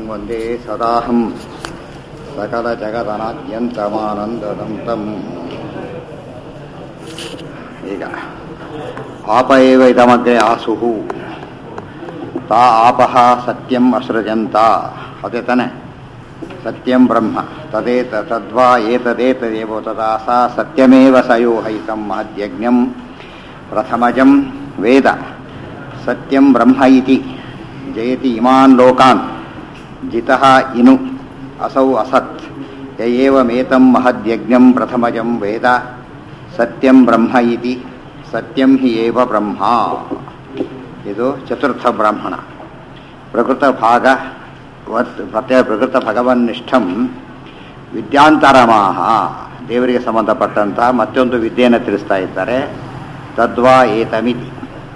ವಂದೇ ಸದಾಹಂ ಸಕಲಜಗದನಾದ್ಯಂತಮಾನಂದದಂತಂ ಈಗ ಆಪ ಏವ ಇದಮಗ್ರೆ ಆಸುಹು ತಾ ಆಪಃ ಸತ್ಯಂ ಅಸೃಜಂತ ಅದೇ ತಾನೆ ಸತ್ಯಂ ಬ್ರಹ್ಮ ತದೇತ ತದ್ವಾ ಏತದೇತದೇವೋ ತದಾ ಸಾ ಸತ್ಯಮೇವ ಸಯೋಹೈತಂ ಮಹದ್ಯಜ್ಞಂ ಪ್ರಥಮಜಂ ವೇದ ಸತ್ಯಂ ಬ್ರಹ್ಮ ಇತಿ ಜಯತಿ ಇಮಾನ್ ಲೋಕಾನ್ ಜಿತಃ ಇನು ಅಸೌ ಅಸತ್ ಯ ಏವಮೇತಂ ಮಹದ್ಯಜ್ಞಂ ಪ್ರಥಮಜಂ ವೇದ ಸತ್ಯಂ ಬ್ರಹ್ಮ ಇತಿ ಸತ್ಯಂ ಹಿ ಏವ ಬ್ರಹ್ಮ ಇದು ಚತುರ್ಥ ಬ್ರಾಹ್ಮಣ ಪ್ರಕೃತ ಭಾಗ ವತ್ ಪ್ರತ್ಯಯ ಪ್ರಕೃತ ಭಗವನ್ನಿಷ್ಠಂ ವಿದ್ಯಾಂತರಮಾಹ ದೇವರಿಗೆ ಸಂಬಂಧಪಟ್ಟಂತಹ ಮತ್ತೊಂದು ವಿದ್ಯೆಯನ್ನು ತಿಳಿಸ್ತಾ ಇದ್ದಾರೆ ತದ್ವಾ ಏತಮಿತಿ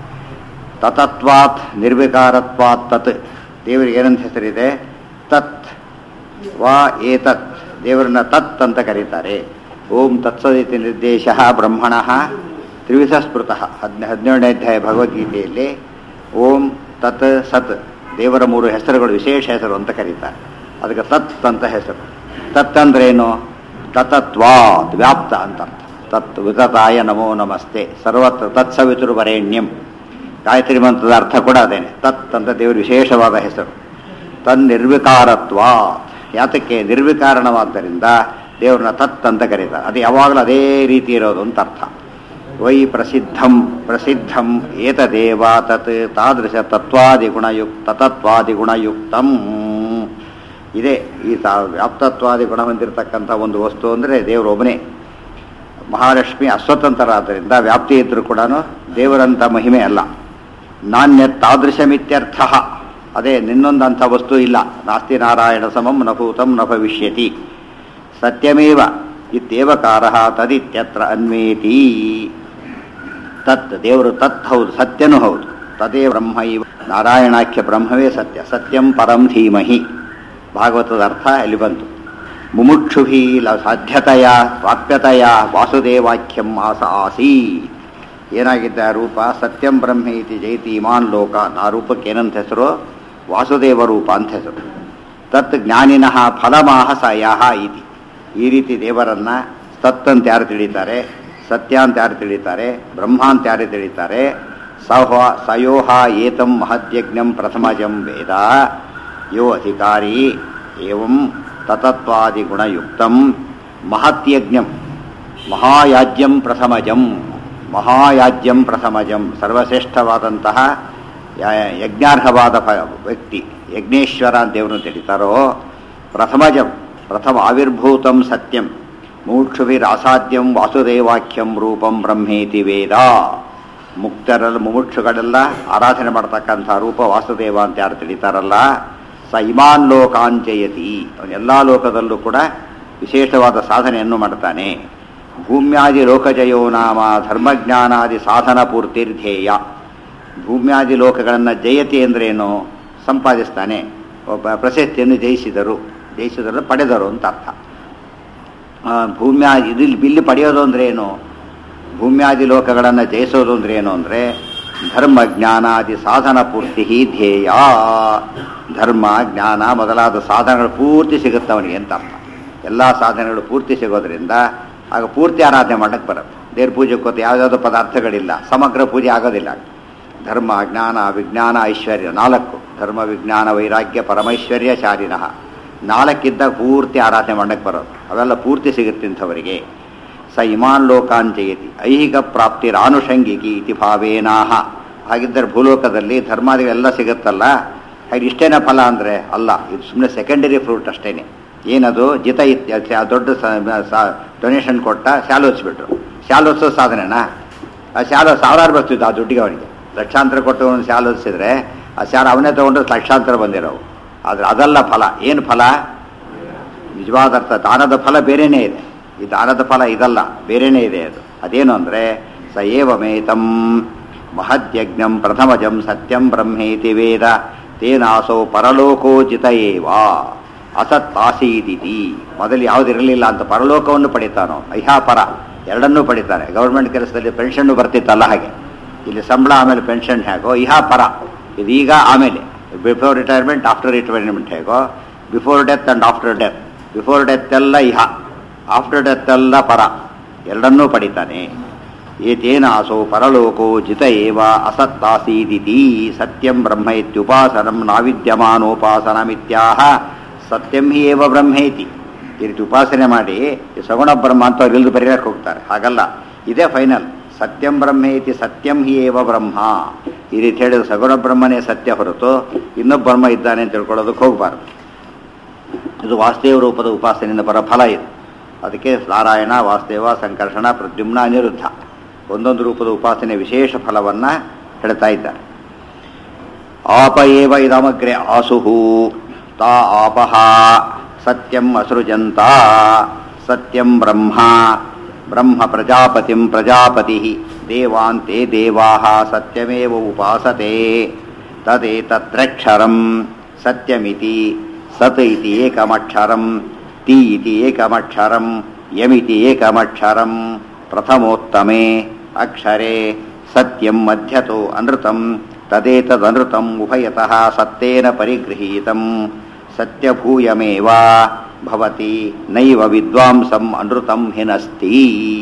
ತತತ್ವಾತ್ ನಿರ್ವಿಕಾರತ್ವಾತ್ ತತ್ ದೇವರಿಗೆ ಏನಂತ ಹೆಸರಿದೆ ತತ್ ವಾ ಏತತ್ ದೇವರನ್ನ ತತ್ ಅಂತ ಕರೀತಾರೆ ಓಂ ತತ್ಸದಿತಿ ನಿರ್ದೇಶ ಬ್ರಹ್ಮಣ ತ್ರಿವಿಧ ಸ್ಮೃತಃ ಹದಿನ ಹದಿನೇಳನೇ ಅಧ್ಯಾಯ ಭಗವದ್ಗೀತೆಯಲ್ಲಿ ಓಂ ತತ್ ಸತ್ ದೇವರ ಮೂರು ಹೆಸರುಗಳು ವಿಶೇಷ ಹೆಸರು ಅಂತ ಕರೀತಾರೆ ಅದಕ್ಕೆ ತತ್ ಅಂತ ಹೆಸರು ತತ್ ಅಂದ್ರೇನು ತತತ್ವಾತ್ ವ್ಯಾಪ್ತ ಅಂತ ಅರ್ಥ ತತ್ ವಿತತಾಯ ನಮೋ ನಮಸ್ತೆ ಸರ್ವತ್ರ ತತ್ಸವಿತುರು ವರೇಣ್ಯಂ ಗಾಯತ್ರಿ ಮಂತ್ರದ ಅರ್ಥ ಕೂಡ ಅದೇನೆ ತತ್ ಅಂತ ದೇವರು ವಿಶೇಷವಾದ ಹೆಸರು ತನ್ ನಿರ್ವಿಕಾರತ್ವ ಯಾತಕ್ಕೆ ನಿರ್ವಿಕಾರಣವಾದ್ದರಿಂದ ದೇವ್ರನ್ನ ತತ್ ಅಂತ ಕರೀತಾರೆ ಅದು ಯಾವಾಗಲೂ ಅದೇ ರೀತಿ ಇರೋದು ಅಂತ ಅರ್ಥ ವೈ ಪ್ರಸಿದ್ಧಂ ಪ್ರಸಿದ್ಧಂ ಏತದೇವ ತತ್ ತಾದೃಶ ತತ್ವಾದಿಗುಣಯುಕ್ತ ತತ್ವಾದಿಗುಣಯುಕ್ತಂ ಇದೆ ಈ ತಾ ವ್ಯಾಪ್ತತ್ವಾದಿ ಗುಣ ಹೊಂದಿರತಕ್ಕಂಥ ಒಂದು ವಸ್ತು ಅಂದರೆ ದೇವರೊಬ್ಬನೇ ಮಹಾಲಕ್ಷ್ಮಿ ಅಸ್ವತಂತ್ರರಾದ್ದರಿಂದ ವ್ಯಾಪ್ತಿ ಇದ್ದರೂ ಕೂಡ ದೇವರಂಥ ಮಹಿಮೆ ಅಲ್ಲ ನಾಣ್ಯ ತಾದೃಶಮಿತ್ಯರ್ಥ ಅದೇ ನಿನ್ನೊಂದಂಥ ವಸ್ತು ಇಲ್ಲ ನಾಸ್ತಿ ನಾರಾಯಣ ಸಮಂ ನಭೂತಂ ನ ಭವಿಷ್ಯತಿ ಸತ್ಯಮೇವ ಇತ್ಯೇವಕಾರ ತದಿತ್ಯತ್ರ ಅನ್ವೇತಿ ತತ್ ದೇವರು ತತ್ ಹೌದು ಸತ್ಯನೂ ಹೌದು ತದೇ ಬ್ರಹ್ಮ ಇವ ನಾರಾಯಣಾಖ್ಯ ಬ್ರಹ್ಮವೇ ಸತ್ಯ ಸತ್ಯಂ ಪರಂ ಧೀಮಹಿ ಭಾಗವತದ ಅರ್ಥ ಇಲ್ಲಿ ಬಂತು ಮುಮುಕ್ಷುಭಿ ಸಾಧ್ಯತೆಯ ಪ್ರಾಪ್ಯತೆಯ ವಾಸುದೇವಾಖ್ಯಂ ಆಸ ಆಸೀ ಏನಾಗಿದ್ದ ಆ ರೂಪ ಸತ್ಯಂ ಬ್ರಹ್ಮ ಇತಿ ಜೈತಿ ಇಮಾನ್ ಲೋಕ ಆ ರೂಪಕ್ಕೆ ಏನಂತ ಹೆಸರು ವಾಸುದೇವ ರೂಪ ಅಂತ ಹೆಸರು ತತ್ ಜ್ಞಾನಿನಃ ಫಲಮಾಹ ಸಯಾಹ ಇತಿ ಈ ರೀತಿ ದೇವರನ್ನ ತತ್ ಅಂತ ಯಾರು ತಿಳಿತಾರೆ ಸತ್ಯ ಅಂತ ಯಾರು ತಿಳಿತಾರೆ ಬ್ರಹ್ಮ ಅಂತ ಯಾರು ತಿಳಿತಾರೆ ಸಹ ಸಯೋಹ ಏತಂ ಮಹದ್ಯಜ್ಞಂ ಪ್ರಥಮಜಂ ವೇದ ಯೋ ಅಧಿಕಾರಿ ಏವಂ ತತತ್ವಾದಿಗುಣಯುಕ್ತಂ ಮಹತ್ಯಜ್ಞಂ ಮಹಾಯಾಜ್ಯಂ ಪ್ರಥಮಜಂ ಮಹಾಯಾಜ್ಯಂ ಪ್ರಥಮಜಂ ಸರ್ವಶ್ರೇಷ್ಠವಾದಂತಹ ಯಜ್ಞಾರ್ಹವಾದ ವ್ಯಕ್ತಿ ಯಜ್ಞೇಶ್ವರ ಅಂತ ದೇವರನ್ನು ತಿಳಿತಾರೋ ಪ್ರಥಮಜಂ ಪ್ರಥಮ ಆವಿರ್ಭೂತಂ ಸತ್ಯಂ ಮುಮುಕ್ಷುಭಿರಾಸಾದ್ಯಂ ವಾಸುದೇವಾಖ್ಯಂ ರೂಪಂ ಬ್ರಹ್ಮೇತಿ ವೇದ ಮುಕ್ತರಲ್ಲಿ ಮುಮುಕ್ಷುಗಳೆಲ್ಲ ಆರಾಧನೆ ಮಾಡ್ತಕ್ಕಂಥ ರೂಪ ವಾಸುದೇವ ಅಂತ ಯಾರು ತಿಳಿತಾರಲ್ಲ ಸ ಇಮಾನ್ ಲೋಕಾಂಚಯತಿ ಎಲ್ಲ ಲೋಕದಲ್ಲೂ ಕೂಡ ವಿಶೇಷವಾದ ಸಾಧನೆಯನ್ನು ಮಾಡ್ತಾನೆ ಭೂಮ್ಯಾದಿ ಲೋಕಜಯೋ ನಾಮ ಧರ್ಮಜ್ಞಾನಾದಿ ಸಾಧನ ಪೂರ್ತಿರ್ಧೇಯ ಭೂಮ್ಯಾದಿ ಲೋಕಗಳನ್ನು ಜಯತಿ ಅಂದ್ರೇನು ಸಂಪಾದಿಸ್ತಾನೆ ಒಬ್ಬ ಪ್ರಶಸ್ತಿಯನ್ನು ಜಯಿಸಿದರು ಜಯಿಸಿದರು ಪಡೆದರು ಅಂತ ಅರ್ಥ ಭೂಮ್ಯಾದಿ ಇಲ್ಲಿ ಬಿಲ್ಲಿ ಪಡೆಯೋದು ಅಂದ್ರೆ ಏನು ಭೂಮ್ಯಾದಿ ಲೋಕಗಳನ್ನು ಜಯಿಸೋದು ಅಂದ್ರೆ ಏನು ಅಂದರೆ ಧರ್ಮ ಜ್ಞಾನಾದಿ ಸಾಧನ ಪೂರ್ತಿ ಧ್ಯೇಯ ಧರ್ಮ ಜ್ಞಾನ ಮೊದಲಾದ ಸಾಧನಗಳು ಪೂರ್ತಿ ಸಿಗುತ್ತೆ ಅವನಿಗೆ ಅಂತ ಅರ್ಥ ಎಲ್ಲ ಸಾಧನೆಗಳು ಪೂರ್ತಿ ಸಿಗೋದ್ರಿಂದ ಆಗ ಪೂರ್ತಿ ಆರಾಧನೆ ಮಾಡಕ್ಕೆ ಬರುತ್ತೆ ದೇವ್ರ ಪೂಜೆ ಕೂತು ಯಾವುದಾದ್ರು ಪದಾರ್ಥಗಳಿಲ್ಲ ಸಮಗ್ರ ಪೂಜೆ ಆಗೋದಿಲ್ಲ ಧರ್ಮ ಜ್ಞಾನ ವಿಜ್ಞಾನ ಐಶ್ವರ್ಯ ನಾಲ್ಕು ಧರ್ಮ ವಿಜ್ಞಾನ ವೈರಾಗ್ಯ ಪರಮೈಶ್ವರ್ಯ ಚಾರಿನಃ ನಾಲ್ಕಿದ್ದಾಗ ಪೂರ್ತಿ ಆರಾಧನೆ ಮಾಡಕ್ಕೆ ಬರೋದು ಅವೆಲ್ಲ ಪೂರ್ತಿ ಸಿಗುತ್ತೆ ಇಂಥವರಿಗೆ ಸ ಇಮಾನ್ ಲೋಕಾಂಚಯತಿ ಐಹಿಕ ಪ್ರಾಪ್ತಿರಾನುಷಂಗಿಕಿ ಇತಿ ಭಾವೇನಾಹ ಹಾಗಿದ್ದರೆ ಭೂಲೋಕದಲ್ಲಿ ಧರ್ಮಾದಿಗಳೆಲ್ಲ ಸಿಗುತ್ತಲ್ಲ ಹಾಗೆ ಇಷ್ಟೇನ ಫಲ ಅಂದರೆ ಅಲ್ಲ ಇದು ಸುಮ್ಮನೆ ಸೆಕೆಂಡರಿ ಫ್ರೂಟ್ ಅಷ್ಟೇನೆ ಏನದು ಜಿತ ಇತ್ಯ ದೊಡ್ಡ ಡೊನೇಷನ್ ಕೊಟ್ಟ ಶಾಲೆ ಓದಿಸ್ಬಿಟ್ರು ಶಾಲೆ ಓದಿಸೋ ಸಾಧನೆನಾ ಆ ಶಾಲೆ ಸಾವಿರಾರು ಬರ್ತಿದ್ದು ಆ ದುಡ್ಡಿಗೆ ಅವನಿಗೆ ಲಕ್ಷಾಂತರ ಕೊಟ್ಟು ಒಂದು ಶಾಲೆ ಓದಿಸಿದ್ರೆ ಆ ಶಾಲೆ ಅವನೇ ತೊಗೊಂಡ್ರೆ ಲಕ್ಷಾಂತರ ಬಂದಿರೋವು ಆದರೆ ಅದಲ್ಲ ಫಲ ಏನು ಫಲ ನಿಜವಾದ ಅರ್ಥ ದಾನದ ಫಲ ಬೇರೆಯೇ ಇದೆ ಈ ದಾನದ ಫಲ ಇದಲ್ಲ ಬೇರೆಯೇ ಇದೆ ಅದು ಅದೇನು ಅಂದರೆ ಸ ಏವಮೇತಂ ಮಹದ್ಯಜ್ಞಂ ಪ್ರಥಮಜಂ ಸತ್ಯಂ ಬ್ರಹ್ಮೇತಿ ವೇದ ತೇನಾಸೋ ಪರಲೋಕೋಚಿತ ಏವ ಅಸತ್ ಆಸೀದಿತಿ ಮೊದಲು ಯಾವುದಿರಲಿಲ್ಲ ಅಂತ ಪರಲೋಕವನ್ನು ಪಡಿತಾನೋ ಅಹ್ಯಾಪರ ಎರಡನ್ನೂ ಪಡಿತಾರೆ ಗೌರ್ಮೆಂಟ್ ಕೆಲಸದಲ್ಲಿ ಪೆನ್ಷನ್ನು ಬರ್ತಿತ್ತಲ್ಲ ಹಾಗೆ ಇಲ್ಲಿ ಸಂಬಳ ಆಮೇಲೆ ಪೆನ್ಷನ್ ಹೇಗೋ ಇಹಾ ಪರ ಇದೀಗ ಆಮೇಲೆ ಬಿಫೋರ್ ರಿಟೈರ್ಮೆಂಟ್ ಆಫ್ಟರ್ ರಿಟೈರ್ಮೆಂಟ್ ಹೇಗೋ before death and after death before death ಎಲ್ಲ ಇಹ ಆಫ್ಟರ್ ಡೆತ್ ಎಲ್ಲ ಪರ ಎರಡನ್ನೂ ಪಡಿತಾನೆ ಏತೇನಾಸೋ ಪರಲೋಕೋ ಜಿತ ಏವ ಅಸತ್ತಾಸೀದಿತಿ ಸತ್ಯಂ ಬ್ರಹ್ಮ ಇತ್ಯುಪಾಸನಂ ನಾವಿದ್ಯಮಾನೋಪಾಸನಮಿತ್ಯಾಹ ಸತ್ಯಂ ಹಿ ಏವ ಬ್ರಹ್ಮೇತಿ ಈ ರೀತಿ ಉಪಾಸನೆ ಮಾಡಿ ಈ ಸಗುಣ ಬ್ರಹ್ಮ ಅಂತ ಅವ್ರು ಇಲ್ದು ಬರೀರಕ್ಕೆ ಹೋಗ್ತಾರೆ ಹಾಗಲ್ಲ ಇದೇ ಫೈನಲ್ ಸತ್ಯಂ ಬ್ರಹ್ಮೇತಿ ಸತ್ಯಂ ಹಿ ಏವ ಬ್ರಹ್ಮ ಈ ರೀತಿ ಹೇಳಿದ್ರೆ ಸಗುಣ ಬ್ರಹ್ಮನೇ ಸತ್ಯ ಹೊರತು ಇನ್ನೊಬ್ಬ ಬ್ರಹ್ಮ ಇದ್ದಾನೆ ಅಂತ ತಿಳ್ಕೊಳ್ಳೋದಕ್ಕೆ ಹೋಗಬಾರ್ದು ಇದು ವಾಸ್ತೇವ ರೂಪದ ಉಪಾಸನೆಯಿಂದ ಬರೋ ಫಲ ಇದು ಅದಕ್ಕೆ ನಾರಾಯಣ ವಾಸ್ತೇವ ಸಂಕರ್ಷಣ ಪ್ರದ್ಯುಮ್ನ ಅನಿರುದ್ಧ ಒಂದೊಂದು ರೂಪದ ಉಪಾಸನೆ ವಿಶೇಷ ಫಲವನ್ನು ಹೇಳ್ತಾ ಇದ್ದಾರೆ ಆಪ ಏವ ಇದಮಗ್ರೆ ಆಸುಹು ತಾ ಆಪಹ ಸತ್ಯಂ ಅಸೃಜಂತ ಸತ್ಯಂ ಬ್ರಹ್ಮ ಬ್ರಹ್ಮ ಪ್ರಜಾಪತಿಂ ಪ್ರಜಾಪತಿ ದೇವಾಂತೆ ದೇವಾ ಸತ್ಯಮೇವ ಉಪಾಸತೆ ತದೇತತ್ರಕ್ಷರಂ ಸತ್ಯಮಿತಿ ಸತ್ ಇತಿ ಏಕಮಕ್ಷರಂ ತಿ ಇತಿ ಏಕಮಕ್ಷರಂ ಯಮಿತಿ ಏಕಮಕ್ಷರಂ ಪ್ರಥಮೋತ್ತಮೆ ಅಕ್ಷರೆ ಸತ್ಯಂ ಮಧ್ಯತೋ ಅನೃತಂ ತದೇತದನೃತಂ ಉಭಯತಃ ಸತ್ತೇನ ಪರಿಗೃಹೀತಂ ಸತ್ಯಭೂಯಮೇವ ಭವತಿ ನೈವ ವಿದ್ವಾಂಸಂ ಅನೃತಂ ಹಿನಸ್ತಿ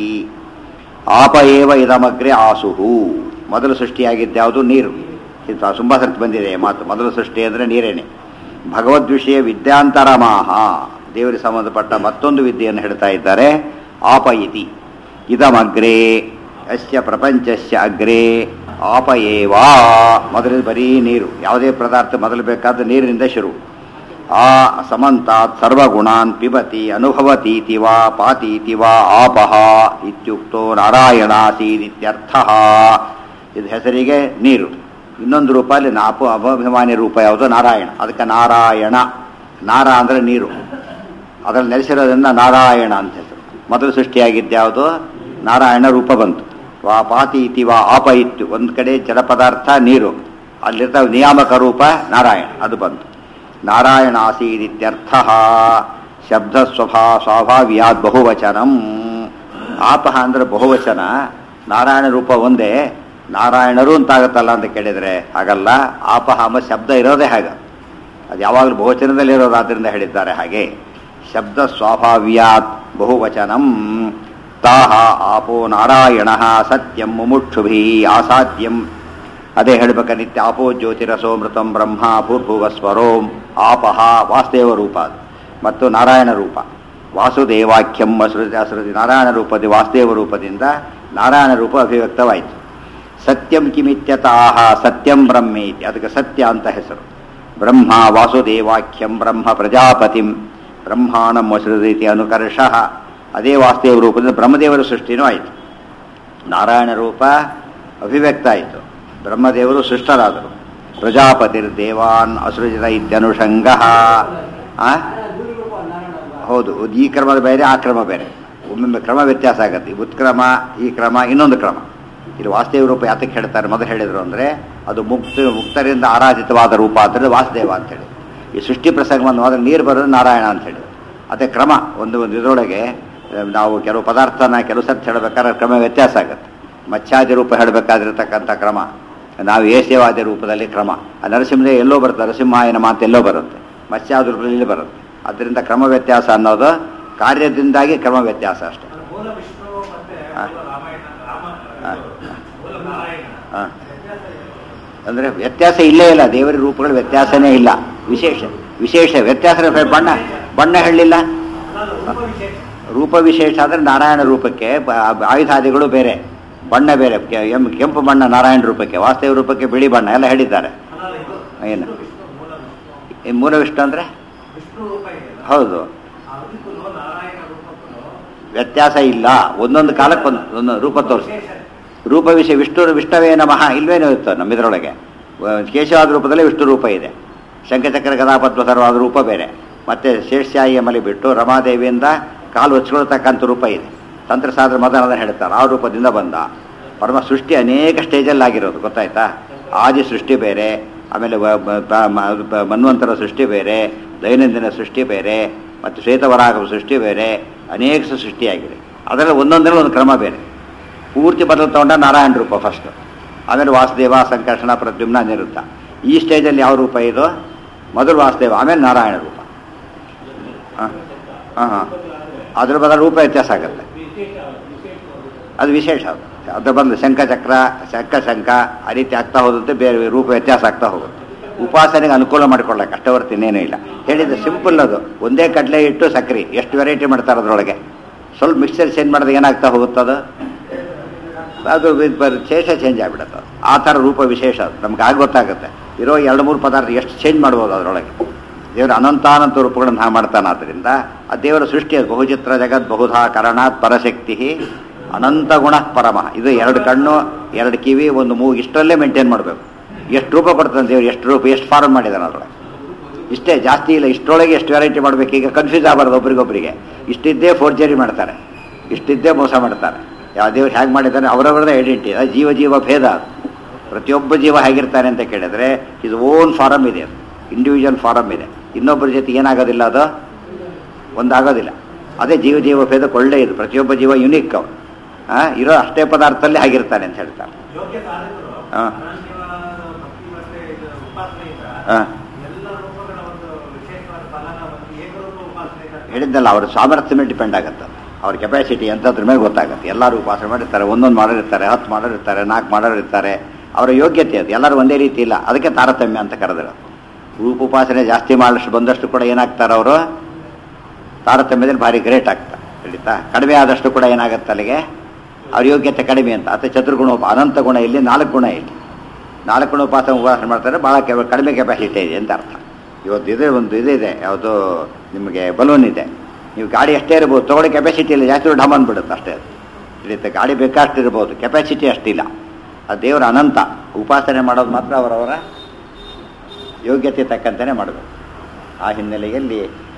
ಆಪ ಏವ ಇದಮಗ್ರೆ ಆಸುಹು ಮೊದಲು ಸೃಷ್ಟಿಯಾಗಿದ್ದ್ಯಾವುದು ನೀರು ಇದು ತುಂಬ ಸರ್ತಿ ಬಂದಿದೆ ಮಾತು ಮೊದಲು ಸೃಷ್ಟಿ ಅಂದರೆ ನೀರೇನೆ ಭಗವದ್ವಿಷಯ ವಿದ್ಯಾಂತರಮಾಹ ದೇವರಿಗೆ ಸಂಬಂಧಪಟ್ಟ ಮತ್ತೊಂದು ವಿದ್ಯೆಯನ್ನು ಹೇಳ್ತಾ ಇದ್ದಾರೆ ಆಪ ಇತಿ ಇದಮಗ್ರೆ ಅಸ್ಯ ಪ್ರಪಂಚಸ್ಯ ಅಗ್ರೆ ಆಪ ಏವಾ ಮೊದಲು ಬರೀ ನೀರು ಯಾವುದೇ ಪದಾರ್ಥ ಮೊದಲು ಬೇಕಾದ ನೀರಿನಿಂದ ಶುರು ಆ ಸಮಂತಾತ್ ಸರ್ವಗುಣಾನ್ ಪಿಬತಿ ಅನುಭವತೀತಿ ವಾ ಪಾತೀತಿ ವಾ ಆಪಹ ಇತ್ಯುಕ್ತೋ ನಾರಾಯಣಾಸೀದಿತ್ಯರ್ಥ ಇದು ಹೆಸರಿಗೆ ನೀರು ಇನ್ನೊಂದು ರೂಪ ಅಲ್ಲಿ ನಾಪು ಅಭಿಮಾನಿ ರೂಪ ಯಾವುದು ನಾರಾಯಣ ಅದಕ್ಕೆ ನಾರಾಯಣ ನಾರ ಅಂದರೆ ನೀರು ಅದರಲ್ಲಿ ನೆಲೆಸಿರೋದ್ರಿಂದ ನಾರಾಯಣ ಅಂತ ಹೆಸರು ಮೊದಲು ಸೃಷ್ಟಿಯಾಗಿದ್ದ್ಯಾವುದು ನಾರಾಯಣ ರೂಪ ಬಂತು ವಾ ಪಾತಿ ಇತಿ ವಾ ಆಪ ಇತ್ತು ಒಂದು ಕಡೆ ಜಲ ಪದಾರ್ಥ ನೀರು ಅಲ್ಲಿರ್ತಾವ ನಿಯಾಮಕ ರೂಪ ನಾರಾಯಣ ಅದು ಬಂತು ನಾರಾಯಣ ಆಸೀದಿತ್ಯರ್ಥ ಶಬ್ದ ಸ್ವಭಾ ಸ್ವಾಭಾವ್ಯಾದ್ ಬಹುವಚನಂ ಆಪಹ ಅಂದ್ರೆ ಬಹುವಚನ ನಾರಾಯಣ ರೂಪ ಒಂದೇ ನಾರಾಯಣರು ಅಂತಾಗತ್ತಲ್ಲ ಅಂತ ಕೇಳಿದರೆ ಹಾಗಲ್ಲ ಆಪಹ ಎಂಬ ಶಬ್ದ ಇರೋದೇ ಹಾಗೆ ಅದು ಯಾವಾಗಲೂ ಬಹುವಚನದಲ್ಲಿ ಇರೋದು ಆದ್ದರಿಂದ ಹೇಳಿದ್ದಾರೆ ಹಾಗೆ ಶಬ್ದ ಸ್ವಾಭಾವ್ಯಾತ್ ಬಹುವಚನಂ ತಾಹ ಆಪೋ ನಾರಾಯಣ ಸತ್ಯಂ ಮುಮುಕ್ಷುಭಿ ಆಸಾದ್ಯಂ ಅದೇ ಹೇಳ್ಬೇಕ ನಿತ್ಯ ಆಪೋ ಜ್ಯೋತಿರಸೋ ಮೃತಂ ಬ್ರಹ್ಮ ಭೂರ್ಭುವ ಸ್ವರೋಂ ಆಪಹ ವಾಸುದೇವ ರೂಪ ಅದು. ಮತ್ತು ನಾರಾಯಣ ರೂಪ ವಾಸುದೇವಾಖ್ಯಂ ಅಸೃತಿ ಅಸೃತಿ ನಾರಾಯಣ ರೂಪದ ವಾಸುದೇವ ರೂಪದಿಂದ ನಾರಾಯಣ ರೂಪ ಅಭಿವ್ಯಕ್ತವಾಯಿತು ಸತ್ಯಂ ಕಿಮಿತ್ಯತಾಹ ಸತ್ಯಂ ಬ್ರಹ್ಮೇತಿ ಅದಕ್ಕೆ ಸತ್ಯ ಅಂತ ಹೆಸರು ಬ್ರಹ್ಮ ವಾಸುದೇವಾಖ್ಯಂ ಬ್ರಹ್ಮ ಪ್ರಜಾಪತಿಂ ಬ್ರಹ್ಮಾಣಂ ವಸೃತಿ ಅನುಕರ್ಷ ಅದೇ ವಾಸುದೇವ ರೂಪದಿಂದ ಬ್ರಹ್ಮದೇವರ ಸೃಷ್ಟಿನೂ ಆಯಿತು ನಾರಾಯಣ ರೂಪ ಅಭಿವ್ಯಕ್ತ ಆಯಿತು ಬ್ರಹ್ಮದೇವರು ಸೃಷ್ಟರಾದರು ಪ್ರಜಾಪತಿರ್ ದೇವಾನ್ ಅಸೃಜಿತ ಇತ್ಯನುಷಂಗ ಆ? ಹೌದು ಈ ಕ್ರಮದ ಬೇರೆ ಆ ಕ್ರಮ ಬೇರೆ ಒಮ್ಮೊಮ್ಮೆ ಕ್ರಮ ವ್ಯತ್ಯಾಸ ಆಗುತ್ತೆ ಉತ್ಕ್ರಮ ಈ ಕ್ರಮ ಇನ್ನೊಂದು ಕ್ರಮ ಇಲ್ಲಿ ವಾಸುದೇವ ರೂಪ ಯಾತಕ್ಕೆ ಹೇಳ್ತಾರೆ ಮೊದಲು ಹೇಳಿದ್ರು ಅಂದರೆ ಅದು ಮುಕ್ತ ಮುಕ್ತರಿಂದ ಆರಾಧಿತವಾದ ರೂಪ ಅಂದರೆ ವಾಸುದೇವ ಅಂತೇಳಿ ಈ ಸೃಷ್ಟಿ ಪ್ರಸಂಗವನ್ನು ಹೋದ್ರೆ ನೀರು ಬರೋದು ನಾರಾಯಣ ಅಂತೇಳಿ ಅದೇ ಕ್ರಮ ಒಂದು ಒಂದು ಇದರೊಳಗೆ ಆ, ನಾವು ಕೆಲವು ಪದಾರ್ಥನ ಕೆಲವು ಸರ್ತಿ ಹೇಳಬೇಕಾದ್ರೆ ಕ್ರಮ ವ್ಯತ್ಯಾಸ ಆಗುತ್ತೆ ಮತ್ಸ್ಯಾದಿ ರೂಪ ಹೇಳಬೇಕಾದಿರತಕ್ಕಂಥ ಕ್ರಮ ನಾವು ಏಸೇವಾದಿ ರೂಪದಲ್ಲಿ ಕ್ರಮ ಆ ನರಸಿಂಹದೇ ಎಲ್ಲೋ ಬರುತ್ತೆ ನರಸಿಂಹಾಯನ ಮಾತು ಎಲ್ಲೋ ಬರುತ್ತೆ ಮತ್ಸ್ಯಾದಿ ರೂಪದಲ್ಲಿ ಇಲ್ಲಿ ಬರುತ್ತೆ ಅದರಿಂದ ಕ್ರಮ ವ್ಯತ್ಯಾಸ ಅನ್ನೋದು ಕಾರ್ಯದಿಂದಾಗಿ ಕ್ರಮ ವ್ಯತ್ಯಾಸ ಅಷ್ಟೇ ಮೂಲ ವಿಷ್ಣು ಮತ್ತೆ ಹಾ. ಮೂಲ ರಾಮಾಯಣ ರಾಮ ಹಾ. ಮೂಲ ನಾರಾಯಣ ಹಾ. ವ್ಯತ್ಯಾಸ ಇದೆ. ಅಂದರೆ ವ್ಯತ್ಯಾಸ ಇಲ್ಲೇ ಇಲ್ಲ ದೇವರ ರೂಪಗಳು ವ್ಯತ್ಯಾಸನೇ ಇಲ್ಲ ವಿಶೇಷ ವಿಶೇಷ ವ್ಯತ್ಯಾಸ ಬಣ್ಣ ಬಣ್ಣ ಹೇಳಲಿಲ್ಲ ಅಲ್ಲ, ರೂಪ ವಿಶೇಷ ರೂಪ ವಿಶೇಷ ಅಂದರೆ ನಾರಾಯಣ ರೂಪಕ್ಕೆ ಬ- ಆಯುಧಾದಿಗಳು ಬೇರೆ ಬಣ್ಣ ಬೇರೆ ಕೆ- ಎಂ- ಕೆಂಪು ಬಣ್ಣ ನಾರಾಯಣ ರೂಪಕ್ಕೆ ವಾಸ್ತವ ರೂಪಕ್ಕೆ ಬಿಳಿ ಬಣ್ಣ ಎಲ್ಲ ಹೇಳಿದ್ದಾರೆ ಅಲ್ಲ, ಇದು ಏನು? ವಿಷ್ಣು ವಿಷ್ಣು ಮೂಲ ವಿಷ್ಣು ಈ ಮೂಲ ವಿಷ್ಣು ಅಂದರೆ ವಿಷ್ಣು ರೂಪ ಇದೆಯಲ್ಲ ಹೌದು ಅದಕ್ಕೂ ನಾರಾಯಣ ರೂಪಕ್ಕೂ ವ್ಯತ್ಯಾಸ ಇಲ್ಲ ಒಂದೊಂದು ಕಾಲಕ್ಕೆ ಒಂದು ಒಂದು ರೂಪ ತೋರಿಸಿ ವಿಶೇಷ ರೂಪ ವಿಷಯ ವಿಷ್ಣು ವಿಷ್ಣವೇ ನಮಃ ಇಲ್ವೇನೋ ಇತ್ತು ನಮ್ಮ ಇದರೊಳಗೆ ಕೇಶವಾದ ರೂಪದಲ್ಲಿ ವಿಷ್ಣು ರೂಪ ಇದೆ ಶಂಖಚಕ್ರ ಗದಾಪದ್ಮ ಸರ್ವಾದ ರೂಪ ಬೇರೆ ಮತ್ತೆ ಶೇಷಾಯಿ ಎಂಬಲ್ಲಿ ಬಿಟ್ಟು ರಮಾದೇವಿಯಿಂದ ಕಾಲು ಹಚ್ಕೊಳ್ತಕ್ಕಂಥ ರೂಪ ಇದೆ ತಂತ್ರಸಾದ್ರ ಮದನ ಹೇಳ್ತಾರೆ ಆ ರೂಪದಿಂದ ಬಂದ ಪರಮ ಸೃಷ್ಟಿ ಅನೇಕ ಸ್ಟೇಜಲ್ಲಿ ಆಗಿರೋದು ಗೊತ್ತಾಯ್ತಾ ಆದಿ ಸೃಷ್ಟಿ ಬೇರೆ ಆಮೇಲೆ ವ- ಬ- ಬ- ಮ- ಬ- ಮನ್ವಂತರ ಸೃಷ್ಟಿ ಬೇರೆ ದೈನಂದಿನ ಸೃಷ್ಟಿ ಬೇರೆ ಮತ್ತು ಶ್ವೇತವರಾಗ ಸೃಷ್ಟಿ ಬೇರೆ ಅನೇಕ ಸೃಷ್ಟಿಯಾಗಿದೆ ಅದರಲ್ಲಿ ಒಂದೊಂದರಲ್ಲಿ ಒಂದು ಕ್ರಮ ಬೇರೆ ಪೂರ್ತಿ ಬದಲು ತಗೊಂಡ ನಾರಾಯಣ ರೂಪ ಫಸ್ಟ್ ಆಮೇಲೆ ವಾಸುದೇವ ಸಂಕರ್ಷಣ ಪ್ರದ್ಯುಮ್ನ ಅನಿರುದ್ಧ ಈ ಸ್ಟೇಜಲ್ಲಿ ಯಾವ ರೂಪ ಇದು ಮೊದಲು ವಾಸುದೇವ ಆಮೇಲೆ ನಾರಾಯಣ ರೂಪ ಹಾಂ ಹಾಂ ಹಾಂ ಅದ್ರ ಬದಲು ರೂಪ ವ್ಯತ್ಯಾಸ ಆಗುತ್ತೆ ಅದು ವಿಶೇಷ ಅದು ಅದ್ರ ಬದಲು ಶಂಖಚಕ್ರ ಶಂಖ ಶಂಖ ಆ ರೀತಿ ಆಗ್ತಾ ಹೋದಂತೆ ಬೇರೆ ರೂಪ ವ್ಯತ್ಯಾಸ ಆಗ್ತಾ ಹೋಗುತ್ತೆ ಉಪಾಸನೆಗೆ ಅನುಕೂಲ ಮಾಡಿಕೊಳ್ಳಕ್ಕೆ ಅಷ್ಟೇ ಹೊರತು ಇನ್ನೇನೂ ಇಲ್ಲ ಹೇಳಿದ್ದು ಸಿಂಪಲ್ ಅದು ಒಂದೇ ಕಡಲೆ ಇಟ್ಟು ಸಕ್ರೆ ಎಷ್ಟು ವೆರೈಟಿ ಮಾಡ್ತಾರೆ ಅದರೊಳಗೆ ಸ್ವಲ್ಪ ಮಿಕ್ಸರ್ ಚೇಂಜ್ ಮಾಡಿದಾಗ ಏನಾಗ್ತಾ ಹೋಗುತ್ತದು ಅದು ವಿ- ಬರ್- ಶೇಷ ಚೇಂಜ್ ಆಗಿಬಿಡುತ್ತೆ ಅದು. ಆ ಥರ ರೂಪ ವಿಶೇಷ ಅದು ನಮ್ಗೆ ಆಗ ಗೊತ್ತಾಗುತ್ತೆ ಇರೋ ಎರಡು ಮೂರು ಪದಾರ್ಥ ಎಷ್ಟು ಚೇಂಜ್ ಮಾಡ್ಬೋದು ಅದರೊಳಗೆ ದೇವರು ಅನಂತಾನಂತ ರೂಪಗಳನ್ನು ನಾ ಮಾಡ್ತಾನೆ ಆದ್ದರಿಂದ ಆ ದೇವರ ಸೃಷ್ಟಿ ಅದು ಬಹುಚಿತ್ರ ಜಗತ್ ಬಹುಧಾ ಕರಣಾತ್ ಪರಶಕ್ತಿ ಅನಂತ ಗುಣ ಪರಮ ಇದು ಎರಡು ಕಣ್ಣು ಎರಡು ಕಿವಿ ಒಂದು ಮೂಗು ಇಷ್ಟರಲ್ಲೇ ಮೇಂಟೈನ್ ಮಾಡಬೇಕು ಎಷ್ಟು ರೂಪ ಕೊಡ್ತಾನೆ ದೇವರು ಎಷ್ಟು ರೂಪ ಎಷ್ಟು ಫಾರ್ಮ್ ಮಾಡಿದಾನೆ ಅದರೊಳಗೆ ಇಷ್ಟೇ ಜಾಸ್ತಿ ಇಲ್ಲ ಇಷ್ಟರೊಳಗೆ ಎಷ್ಟು ವೆರೈಟಿ ಮಾಡಬೇಕು ಈಗ ಕನ್ಫ್ಯೂಸ್ ಆಗಬಾರ್ದು ಒಬ್ರಿಗೊಬ್ಬರಿಗೆ ಇಷ್ಟಿದ್ದೇ ಫೋರ್ಜರಿ ಮಾಡ್ತಾರೆ ಇಷ್ಟಿದ್ದೇ ಮೋಸ ಮಾಡ್ತಾರೆ ಯಾವ ದೇವ್ರು ಹೇಗೆ ಮಾಡಿದ್ದಾನೆ ಅವರವರದೇ ಐಡೆಂಟಿ ಅದು ಜೀವ ಜೀವ ಭೇದ ಅದು ಪ್ರತಿಯೊಬ್ಬ ಜೀವ ಹೇಗಿರ್ತಾನೆ ಅಂತ ಕೇಳಿದ್ರೆ ಇದು ಓನ್ ಫಾರಮ್ ಇದೆ ಅದು ಇಂಡಿವಿಜುವಲ್ ಫಾರಮ್ ಇದೆ ಇನ್ನೊಬ್ಬರ ಜೊತೆ ಏನಾಗೋದಿಲ್ಲ ಅದು ಒಂದಾಗೋದಿಲ್ಲ ಅದೇ ಜೀವ ಜೀವ ಭೇದಕ್ಕೆ ಒಳ್ಳೆ ಇದು ಪ್ರತಿಯೊಬ್ಬ ಜೀವ ಯುನಿಕ್ ಅವನು ಆ, ಇರೋ ಅಷ್ಟೇ ಪದಾರ್ಥದಲ್ಲಿ ಆಗಿರ್ತಾನೆ ಅಂತ ಹೇಳ್ತಾರೆ ಯೋಗ್ಯ ಸಾಧಕರು ಹಾ. ಅನನ್ಯವಾದ ಭಕ್ತಿ ಮತ್ತೆ ಇದು ಉಪಾಸನೆಯಿಂದ ಆ, ಎಲ್ಲ ರೂಪಗಳ ಒಂದು ವಿಶೇಷವಾದ ಫಲನ ಒಂದು ಏಕರೂಪ ಉಪಾಸನೆಯಿಂದ ಹೇಳಿದ್ದಲ್ಲ ಅವ್ರ ಸಾಮರ್ಥ್ಯ ಮೇಲೆ ಡಿಪೆಂಡ್ ಆಗುತ್ತೆ ಅವ್ರ ಕೆಪಾಸಿಟಿ ಎಂಥದ್ರ ಮೇಲೆ ಗೊತ್ತಾಗುತ್ತೆ ಎಲ್ಲರೂ ಉಪಾಸನೆ ಮಾಡಿರ್ತಾರೆ ಒಂದೊಂದು ಮಾಡೋರಿರ್ತಾರೆ ಹತ್ತು ಮಾಡೋರಿರ್ತಾರೆ ನಾಲ್ಕು ಮಾಡೋರಿರ್ತಾರೆ ಅವರ ಯೋಗ್ಯತೆ ಅದು ಎಲ್ಲರೂ ಒಂದೇ ರೀತಿ ಇಲ್ಲ ಅದಕ್ಕೆ ತಾರತಮ್ಯ ಅಂತ ಕರೆದಿರೋದು ರೂಪ ಉಪಾಸನೆ ಜಾಸ್ತಿ ಮಾಡಷ್ಟು ಬಂದಷ್ಟು ಕೂಡ ಏನಾಗ್ತಾರೆ ಅವರು ತಾರತಮ್ಯದಲ್ಲಿ ಭಾರಿ ಗ್ರೇಟ್ ಆಗ್ತಾರೆ ತಿಳಿತಾ ಕಡಿಮೆ ಆದಷ್ಟು ಕೂಡ ಏನಾಗುತ್ತೆ ಅಲ್ಲಿಗೆ ಅವ್ರ ಯೋಗ್ಯತೆ ಕಡಿಮೆ ಅಂತ ಅಥವಾ ಚತುರ್ಗುಣ ಉಪ ಅನಂತ ಗುಣ ಇಲ್ಲಿ ನಾಲ್ಕು ಗುಣ ಇಲ್ಲಿ ನಾಲ್ಕು ಗುಣ ಉಪಾಸನೆ ಉಪಾಸನೆ ಮಾಡ್ತಾರೆ ಭಾಳ ಕೆ ಕಡಿಮೆ ಕೆಪಾಸಿಟಿ ಇದೆ ಅಂತ ಅರ್ಥ ಇವತ್ತು ಇದೆ ಒಂದು ಇದಿದೆ ಯಾವುದು ನಿಮಗೆ ಬಲೂನ್ ಇದೆ ನೀವು ಗಾಡಿ ಅಷ್ಟೇ ಇರ್ಬೋದು ತೊಗೊಳ್ಳೋ ಕೆಪಾಸಿಟಿ ಇಲ್ಲ ಜಾಸ್ತಿ ಡಮ್ ಅಂದ್ಬಿಡುತ್ತೆ ಅಷ್ಟೇ ಅದು ತಿಳಿಯುತ್ತೆ ಗಾಡಿ ಬೇಕಷ್ಟು ಇರ್ಬೋದು ಕೆಪಾಸಿಟಿ ಅಷ್ಟಿಲ್ಲ ಆ ದೇವರ ಅನಂತ ಉಪಾಸನೆ ಮಾಡೋದು ಮಾತ್ರ ಅವರವರ ಯೋಗ್ಯತೆ ತಕ್ಕಂತೆಯೇ ಮಾಡಬೇಕು ಆ ಹಿನ್ನೆಲೆಯಲ್ಲಿ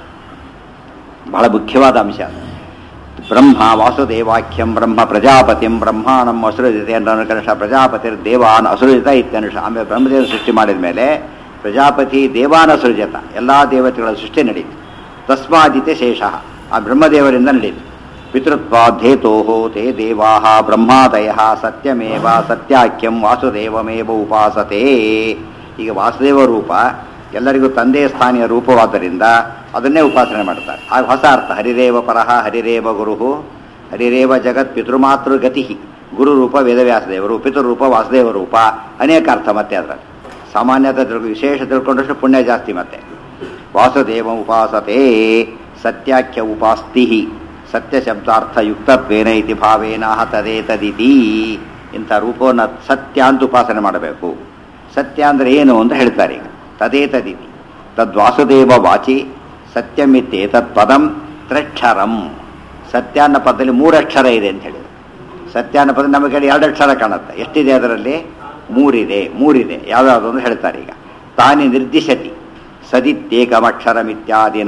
ಬಹಳ ಮುಖ್ಯವಾದ ಅಂಶ ಅದು. ಬ್ರಹ್ಮ ವಾಸುದೇವಾಖ್ಯಂ ಬ್ರಹ್ಮ ಪ್ರಜಾಪತಿಂ ಬ್ರಹ್ಮಾಣಂ ಅಸುರಜಿತೆ ಅನುಕರ್ಷ ಪ್ರಜಾಪತಿರ್ ದೇವಾನ್ ಅಸುರಜಿತ ಇತ್ಯನುಷ ಆಮೇಲೆ ಬ್ರಹ್ಮದೇವ ಸೃಷ್ಟಿ ಮಾಡಿದ ಮೇಲೆ ಪ್ರಜಾಪತಿ ದೇವಾನ ಸೃಜತ ಎಲ್ಲ ದೇವತೆಗಳ ಸೃಷ್ಟಿ ನಡೀತು ತಸ್ಮಾದಿತೆ ಶೇಷ ಆ ಬ್ರಹ್ಮದೇವರಿಂದ ನಡೀತು ಪಿತೃತ್ವಾಧೇತೋ ತೇ ದೇವಾ ಬ್ರಹ್ಮಾದಯ ಸತ್ಯಮೇವ ಸತ್ಯಾಖ್ಯಂ ವಾಸುದೇವಮೇವ ಉಪಾಸತೆ ಈಗ ವಾಸುದೇವ ರೂಪ ಎಲ್ಲರಿಗೂ ತಂದೆಯ ಸ್ಥಾನೀಯ ರೂಪವಾದ್ದರಿಂದ ಅದನ್ನೇ ಉಪಾಸನೆ ಮಾಡ್ತಾರೆ ಆಗ ಹೊಸ ಅರ್ಥ ಹರಿರೇವ ಪರಹ ಹರಿರೇವ ಗುರು ಹರಿರೇವ ಜಗತ್ ಪಿತೃಮಾತೃ ಗತಿ ಗುರು ರೂಪ ವೇದವ್ಯಾಸ ದೇವರು ಪಿತೃರೂಪ ವಾಸುದೇವ ರೂಪ ಅನೇಕ ಅರ್ಥ ಮತ್ತೆ ಅದರಲ್ಲಿ ಸಾಮಾನ್ಯತೆ ತಿಳ್ಕೊ ವಿಶೇಷ ತಿಳ್ಕೊಂಡಷ್ಟು ಪುಣ್ಯ ಜಾಸ್ತಿ ಮತ್ತೆ ವಾಸುದೇವ ಉಪಾಸತೆ ಸತ್ಯಾಖ್ಯ ಉಪಾಸ್ತಿ ಸತ್ಯ ಶಬ್ದಾರ್ಥ ಯುಕ್ತತ್ವೇನ ಇತಿ ಭಾವೇನ ತದೇ ತದಿತಿ ಇಂಥ ರೂಪವನ್ನು ಸತ್ಯ ಅಂತ ಉಪಾಸನೆ ಮಾಡಬೇಕು ಸತ್ಯ ಅಂದ್ರೆ ಏನು ಅಂತ ಹೇಳ್ತಾರೆ ಈಗ ತದೇ ತದಿತಿ ತದ್ವಾಸುದೇವ ವಾಚಿ ಸತ್ಯಮಿತ್ತೇತತ್ ಪದಂ ತ್ರಕ್ಷರಂ ಸತ್ಯ ಅನ್ನೋ ಪದದಲ್ಲಿ ಮೂರಕ್ಷರ ಇದೆ ಅಂತ ಹೇಳಿದ್ರು ಸತ್ಯ ಅನ್ನೋ ಪದ ನಮಗೆ ಎರಡು ಅಕ್ಷರ ಕಾಣುತ್ತೆ ಎಷ್ಟಿದೆ ಅದರಲ್ಲಿ ಮೂರಿದೆ ಮೂರಿದೆ ಯಾವ್ಯಾವುದು ಅಂತ ಹೇಳ್ತಾರೆ ಈಗ ತಾನಿ ನಿರ್ದಿಶತಿ ಸದಿತ್ಯೇಕಮಕ್ಷರಮಿತ್ಯಾದಿನ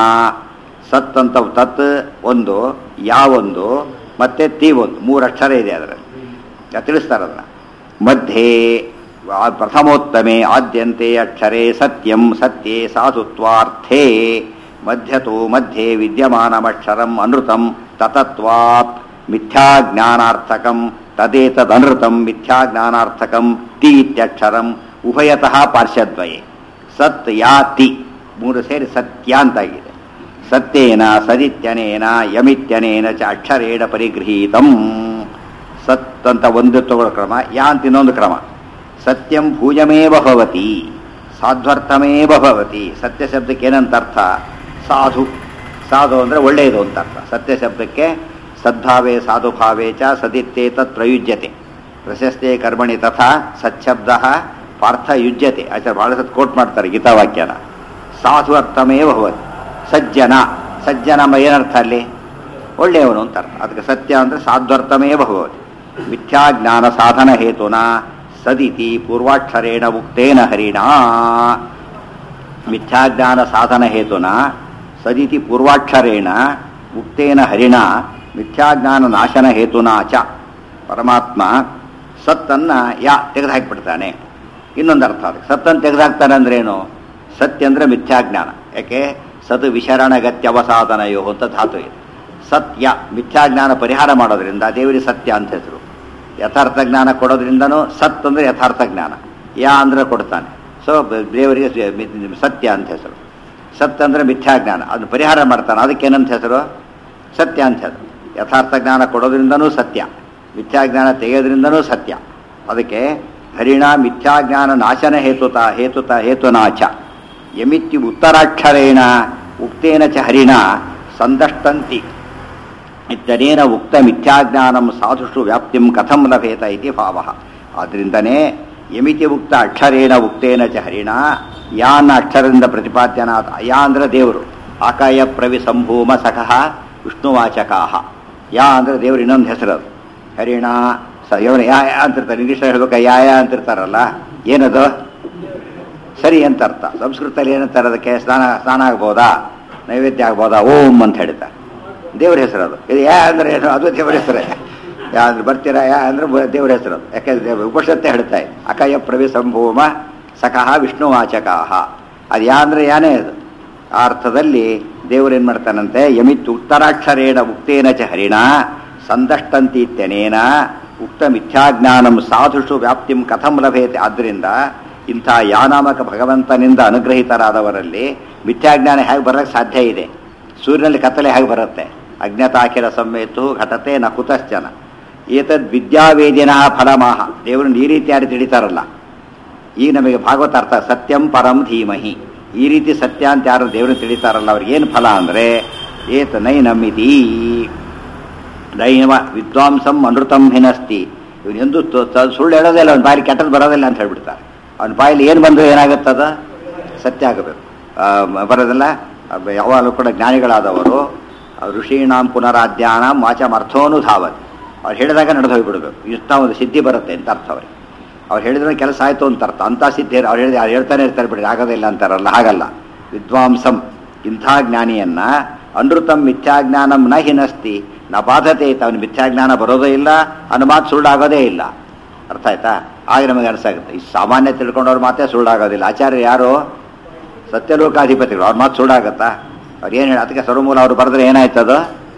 ಸತ್ ಅಂತ ತತ್ ಒಂದು ಯಾವೊಂದು ಮತ್ತೆ ತಿ ಒಂದು ಮೂರು ಅಕ್ಷರ ಇದೆ ಅದರಲ್ಲಿ ಯಾ- ತಿಳಿಸ್ತಾರೆ ಅದನ್ನ ಮಧ್ಯೆ ಆ ಪ್ರಥಮೋತ್ತಮೆ ಆದ್ಯಂತೆ ಅಕ್ಷರೇ ಸತ್ಯಂ ಸತ್ಯೇ ಸಾಧುತ್ವಾರ್ಥೇ ಮಧ್ಯತೋ ಮಧ್ಯೆ ವಿದ್ಯಮಾನಮಕ್ಷರಂ ಅನೃತಂ ತತತ್ವಾತ್ ಮಿಥ್ಯಾಜ್ಞಾನಾರ್ಥಕಂ ತದೇತದನೃತಂ ಮಿಥ್ಯಾಜ್ಞಾನಾರ್ಥಕಂ ತಿ ಇತ್ಯಕ್ಷರಂ ಉಭಯತಃ ಪಾರ್ಶ್ವದ್ವಯೇ ಸತ್ ಯಾ ತಿ ಮೂರು ಸೇರಿ ಸತ್ಯ ಅಂತಾಗಿದೆ ಸತ್ಯೇನ ಸದಿತ್ಯನೇನ ಯಮಿತ್ಯನೇನ ಚ ಅಕ್ಷರೇಣ ಪರಿಗೃಹೀತಂ ಸತ್ ಅಂತ ಒಂದು ತಗೊಳ್ಳೋ ಕ್ರಮ ಯಾ ಅಂತ ಇನ್ನೊಂದು ಕ್ರಮ ಸತ್ಯಂ ಭೂಯಮೇವ ಭವತಿ ಸಾಧ್ವರ್ಥಮೇವ ಭವತಿ ಸತ್ಯ ಶಬ್ದಕ್ಕೆ ಏನಂತ ಅರ್ಥ ಸಾಧು ಸಾಧು ಅಂದರೆ ಒಳ್ಳೆಯದು ಅಂತ ಅರ್ಥ ಸತ್ಯ ಶಬ್ದಕ್ಕೆ ಸದ್ಭಾವೇ ಸಾಧುಭಾವೇ ಚ ಸದಿತ್ತೇ ತತ್ ಪ್ರಯುಜ್ಯತೆ ಪ್ರಶಸ್ತೆ ಕರ್ಮಣಿ ತಥಾ ಸಚ್ಛಬ್ದ ಪಾರ್ಥ ಯುಜ್ಯತೆ ಆಚಾರ್ಯ ಬಹಳ ಸತ್ ಕೋಟ್ ಮಾಡ್ತಾರೆ ಗೀತಾವಾಕ್ಯನ ಸಾಧು ಅರ್ಥಮೇವ ಭವತಿ ಸಜ್ಜನ ಸಜ್ಜನ ಮ ಏನರ್ಥ ಅಲ್ಲಿ ಒಳ್ಳೆಯವನು ಅಂತ ಅರ್ಥ ಅದಕ್ಕೆ ಸತ್ಯ ಅಂದರೆ ಸಾಧ್ವರ್ಥಮೇವ ಭವತಿ ಮಿಥ್ಯಾಜ್ಞಾನ ಸಾಧನ ಹೇತುನ ಸದಿತಿ ಪೂರ್ವಾಕ್ಷರೇಣ ಉಕ್ತೇನ ಹರಿಣ ಮಿಥ್ಯಾಜ್ಞಾನ ಸಾಧನ ಹೇತುನ ಸದಿತಿ ಪೂರ್ವಾಕ್ಷರೇಣ ಉಕ್ತೇನ ಹರಿಣ ಮಿಥ್ಯಾಜ್ಞಾನ ನಾಶನ ಹೇತುನ ಚ ಪರಮಾತ್ಮ ಸತ್ತನ್ನ ಯಾ ತೆಗೆದುಹಾಕಿಬಿಡ್ತಾನೆ ಇನ್ನೊಂದು ಅರ್ಥ ಅದಕ್ಕೆ ಸತ್ತನ್ನು ತೆಗೆದುಹಾಕ್ತಾನೆ ಅಂದ್ರೇನು ಸತ್ಯ ಅಂದ್ರೆ ಮಿಥ್ಯಾಜ್ಞಾನ ಯಾಕೆ ಸತ್ ವಿಶರಣಗತ್ಯವಸಾಧನಯೋ ಅಂತ ಧಾತು ಇದೆ ಸತ್ಯ ಮಿಥ್ಯಾಜ್ಞಾನ ಪರಿಹಾರ ಮಾಡೋದ್ರಿಂದ ದೇವರಿಗೆ ಸತ್ಯ ಅಂತ ಹೆಸರು ಯಥಾರ್ಥ ಜ್ಞಾನ ಕೊಡೋದ್ರಿಂದನೂ ಸತ್ ಅಂದ್ರೆ ಯಥಾರ್ಥ ಜ್ಞಾನ ಯಾ ಅಂದ್ರೆ ಕೊಡ್ತಾನೆ ಸೊ ದೇವರಿಗೆ ಸ- ಮಿ- ಸತ್ಯ ಅಂತ ಹೆಸರು ಸತ್ ಅಂದರೆ ಮಿಥ್ಯಾಜ್ಞಾನ ಅದನ್ನು ಪರಿಹಾರ ಮಾಡ್ತಾನೆ ಅದಕ್ಕೇನಂತ ಹೆಸರು ಸತ್ಯ ಅಂತ ಹೆಸರು ಯಥಾರ್ಥ ಜ್ಞಾನ ಕೊಡೋದ್ರಿಂದನೂ ಸತ್ಯ ಮಿಥ್ಯಾಜ್ಞಾನ ತೆಗೆಯೋದ್ರಿಂದನೂ ಸತ್ಯ ಅದಕ್ಕೆ ಹರಿಣ ಮಿಥ್ಯಾಜ್ಞಾನ ನಾಶನ ಹೇತುತ ಹೇತುತ ಹೇತುನಾಚ ಯಮಿತ್ಯು ಉತ್ತರಾಕ್ಷರೇಣ ಉಕ್ತೇನ ಚ ಹರಿಣ ಸಂದಷ್ಟಂತಿ ಇತ್ಯನೇನ ಉಕ್ತ ಮಿಥ್ಯಾಜ್ಞಾನಂ ಸಾಧುಷು ವ್ಯಾಪ್ತಿಂ ಕಥಂ ಲಭೇತ ಇತಿ ಭಾವ ಆದ್ದರಿಂದನೇ ಯಮಿತಿ ಉಕ್ತ ಅಕ್ಷರೇಣ ಉಕ್ತೇನ ಚ ಹರಿಣ ಯಾನ ಅಕ್ಷರದಿಂದ ಪ್ರತಿಪಾದ್ಯನಾದ ಯಾ ಅಂದ್ರೆ ದೇವರು ಆಕಾಯ ಪ್ರವಿ ಸಂಭೂಮ ಸಖಃ ವಿಷ್ಣುವಾಚಕಾಹ ಯಾ ಅಂದ್ರೆ ದೇವರು ಇನ್ನೊಂದು ಹೆಸರು ಅದು ಹರಿಣ ಸ ಇವನು ಯಾ ಯಾ ಅಂತಿರ್ತಾರೆ ಇಂಗ್ಲೀಷ್ ಹೇಳ್ಬೇಕು ಯಾ ಯಾ ಅಂತಿರ್ತಾರಲ್ಲ ಏನದು ಸರಿ ಅಂತ ಅರ್ಥ ಸಂಸ್ಕೃತದಲ್ಲಿ ಏನಂತಾರೆ ಅದಕ್ಕೆ ಸ್ನಾನ ಸ್ನಾನ ಆಗ್ಬೋದಾ ನೈವೇದ್ಯ ಆಗ್ಬೋದಾ ಓಂ ಅಂತ ಹೇಳ್ತಾರೆ ದೇವ್ರ ಹೆಸರು ಅದು ಇದು ಯಾ ಅಂದ್ರೆ ಏನು ಅದು ದೇವರ ಹೆಸರೇ ಯಾ ಅಂದ್ರೆ ಬರ್ತೀರಾ ಯಾ ಅಂದ್ರೆ ಬ- ದೇವ್ರ ಹೆಸರು ಅದು ಯಾಕೆಂದ್ರೆ ದೇವ್ರ ಉಪನಿಷತ್ತೆ ಹೇಳ್ತಾ ಇದೆ ಅಕಯ ಪ್ರವಿ ಸಂಭೂಮ ಸಖಃ ವಿಷ್ಣುವಾಚಕಾಹ ಅದು ಯಾ ಅಂದ್ರೆ ಯಾನೇ ಅದು ಆ ಅರ್ಥದಲ್ಲಿ ದೇವರು ಏನ್ ಮಾಡ್ತಾನಂತೆ ಯಮಿತ್ ಉತ್ತರಾಕ್ಷರೇಣ ಉಕ್ತೇನ ಚ ಹರಿಣ ಸಂದಷ್ಟಂತಿ ಇತ್ಯನೇನ ಉಕ್ತ ಮಿಥ್ಯಾಜ್ಞಾನಂ ಸಾಧುಷು ವ್ಯಾಪ್ತಿಂ ಕಥಂ ಲಭೇತೆ ಆದ್ದರಿಂದ ಇಂಥ ಯಾನಾಮಕ ಭಗವಂತನಿಂದ ಅನುಗ್ರಹಿತರಾದವರಲ್ಲಿ ಮಿಥ್ಯಾಜ್ಞಾನ ಹೇಗೆ ಬರಕ್ಕೆ ಸಾಧ್ಯ ಇದೆ ಸೂರ್ಯನಲ್ಲಿ ಕತ್ತಲೆ ಹೇಗೆ ಬರುತ್ತೆ ಅಜ್ಞತಾಖಿಲ ಸಮ್ಮೇತು ಘಟತೆ ನ ಕುತಶ್ಚನ ಏತದ್ ವಿದ್ಯಾವೇದಿನ ಫಲಮಾಹ ದೇವರನ್ನು ಈ ರೀತಿ ಯಾರು ತಿಳಿತಾರಲ್ಲ ಈಗ ನಮಗೆ ಭಾಗವತ ಅರ್ಥ ಸತ್ಯಂ ಪರಂ ಧೀಮಹಿ ಈ ರೀತಿ ಸತ್ಯ ಅಂತ ಯಾರು ದೇವರನ್ನು ತಿಳಿತಾರಲ್ಲ ಅವ್ರಿಗೆ ಏನು ಫಲ ಅಂದರೆ ಏತ ನೈನಮಿತಿ ನೈನಮ ವಿದ್ವಾಂಸಂ ಅನೃತಂ ಹಿನಸ್ತಿ ಇವನು ಎಂದು ತ- ತ- ಸುಳ್ಳು ಹೇಳೋದೇ ಇಲ್ಲ ಅವ್ನ ಬಾಯಲ್ಲಿ ಕೆಟ್ಟದ್ದು ಬರೋದಿಲ್ಲ ಅಂತ ಹೇಳ್ಬಿಡ್ತಾರೆ ಅವನ ಬಾಯಲ್ಲಿ ಏನು ಬಂದರೂ ಏನಾಗುತ್ತದ ಸತ್ಯ ಆಗಬೇಕು ಆ, ಮ- ಬರೋದಿಲ್ಲ ಅಬ್ಬ ಯಾವಾಗಲೂ ಕೂಡ ಜ್ಞಾನಿಗಳಾದವರು ಆ, ಋಷೀಣಾಂ ಪುನರಾಧ್ಯಾನ ವಾಚಮರ್ಥೋನುಧಾವತ್ ಅವ್ರು ಹೇಳಿದಾಗ ನಡೆದು ಹೋಗ್ಬಿಡ್ಬೇಕು ಇಷ್ಟ ಒಂದು ಸಿದ್ಧಿ ಬರುತ್ತೆ ಅಂತ ಅರ್ಥ ಅವ್ರಿಗೆ ಅವ್ರು ಹೇಳಿದ್ರೆ ಕೆಲಸ ಆಯಿತು ಅಂತ ಅರ್ಥ ಅಂಥ ಸಿದ್ಧಿ ಅವ್ರು ಹೇಳಿದ ಅವ್ರು ಹೇಳ್ತಾನೆ ಇರ್ತಾರೆ ಬಿಡಿ ಆಗೋದಿಲ್ಲ ಅಂತಾರಲ್ಲ ಹಾಗಲ್ಲ ವಿದ್ವಾಂಸಂ ಇಂಥ ಜ್ಞಾನಿಯನ್ನ ಅನೃತಂ ಮಿಥ್ಯಾಜ್ಞಾನಂ ನ ಹಿನಸ್ತಿ ನ ಬಾಧತೆ ಇತ್ತು ಅವನು ಮಿಥ್ಯಾಜ್ಞಾನ ಬರೋದೇ ಇಲ್ಲ ಅನ್ನೋ ಮಾತು ಸುಳ್ಳಾಗೋದೇ ಇಲ್ಲ ಅರ್ಥ ಆಯ್ತಾ ಆಗ ನಮಗೆ ಅನಿಸಾಗುತ್ತೆ ಈ ಸಾಮಾನ್ಯ ತಿಳ್ಕೊಂಡವ್ರ ಮಾತೇ ಸುಳ್ಳಾಗೋದಿಲ್ಲ ಆಚಾರ್ಯ ಯಾರು ಸತ್ಯಲೋಕಾಧಿಪತಿಗಳು ಅವ್ರ ಮಾತು ಸುಳ್ಳಾಗತ್ತಾ ಅವ್ರು ಏನು ಹೇಳಿ ಅದಕ್ಕೆ ಸರ್ವಮೂಲ ಅವರು ಬರೆದ್ರೆ ಏನಾಯ್ತದು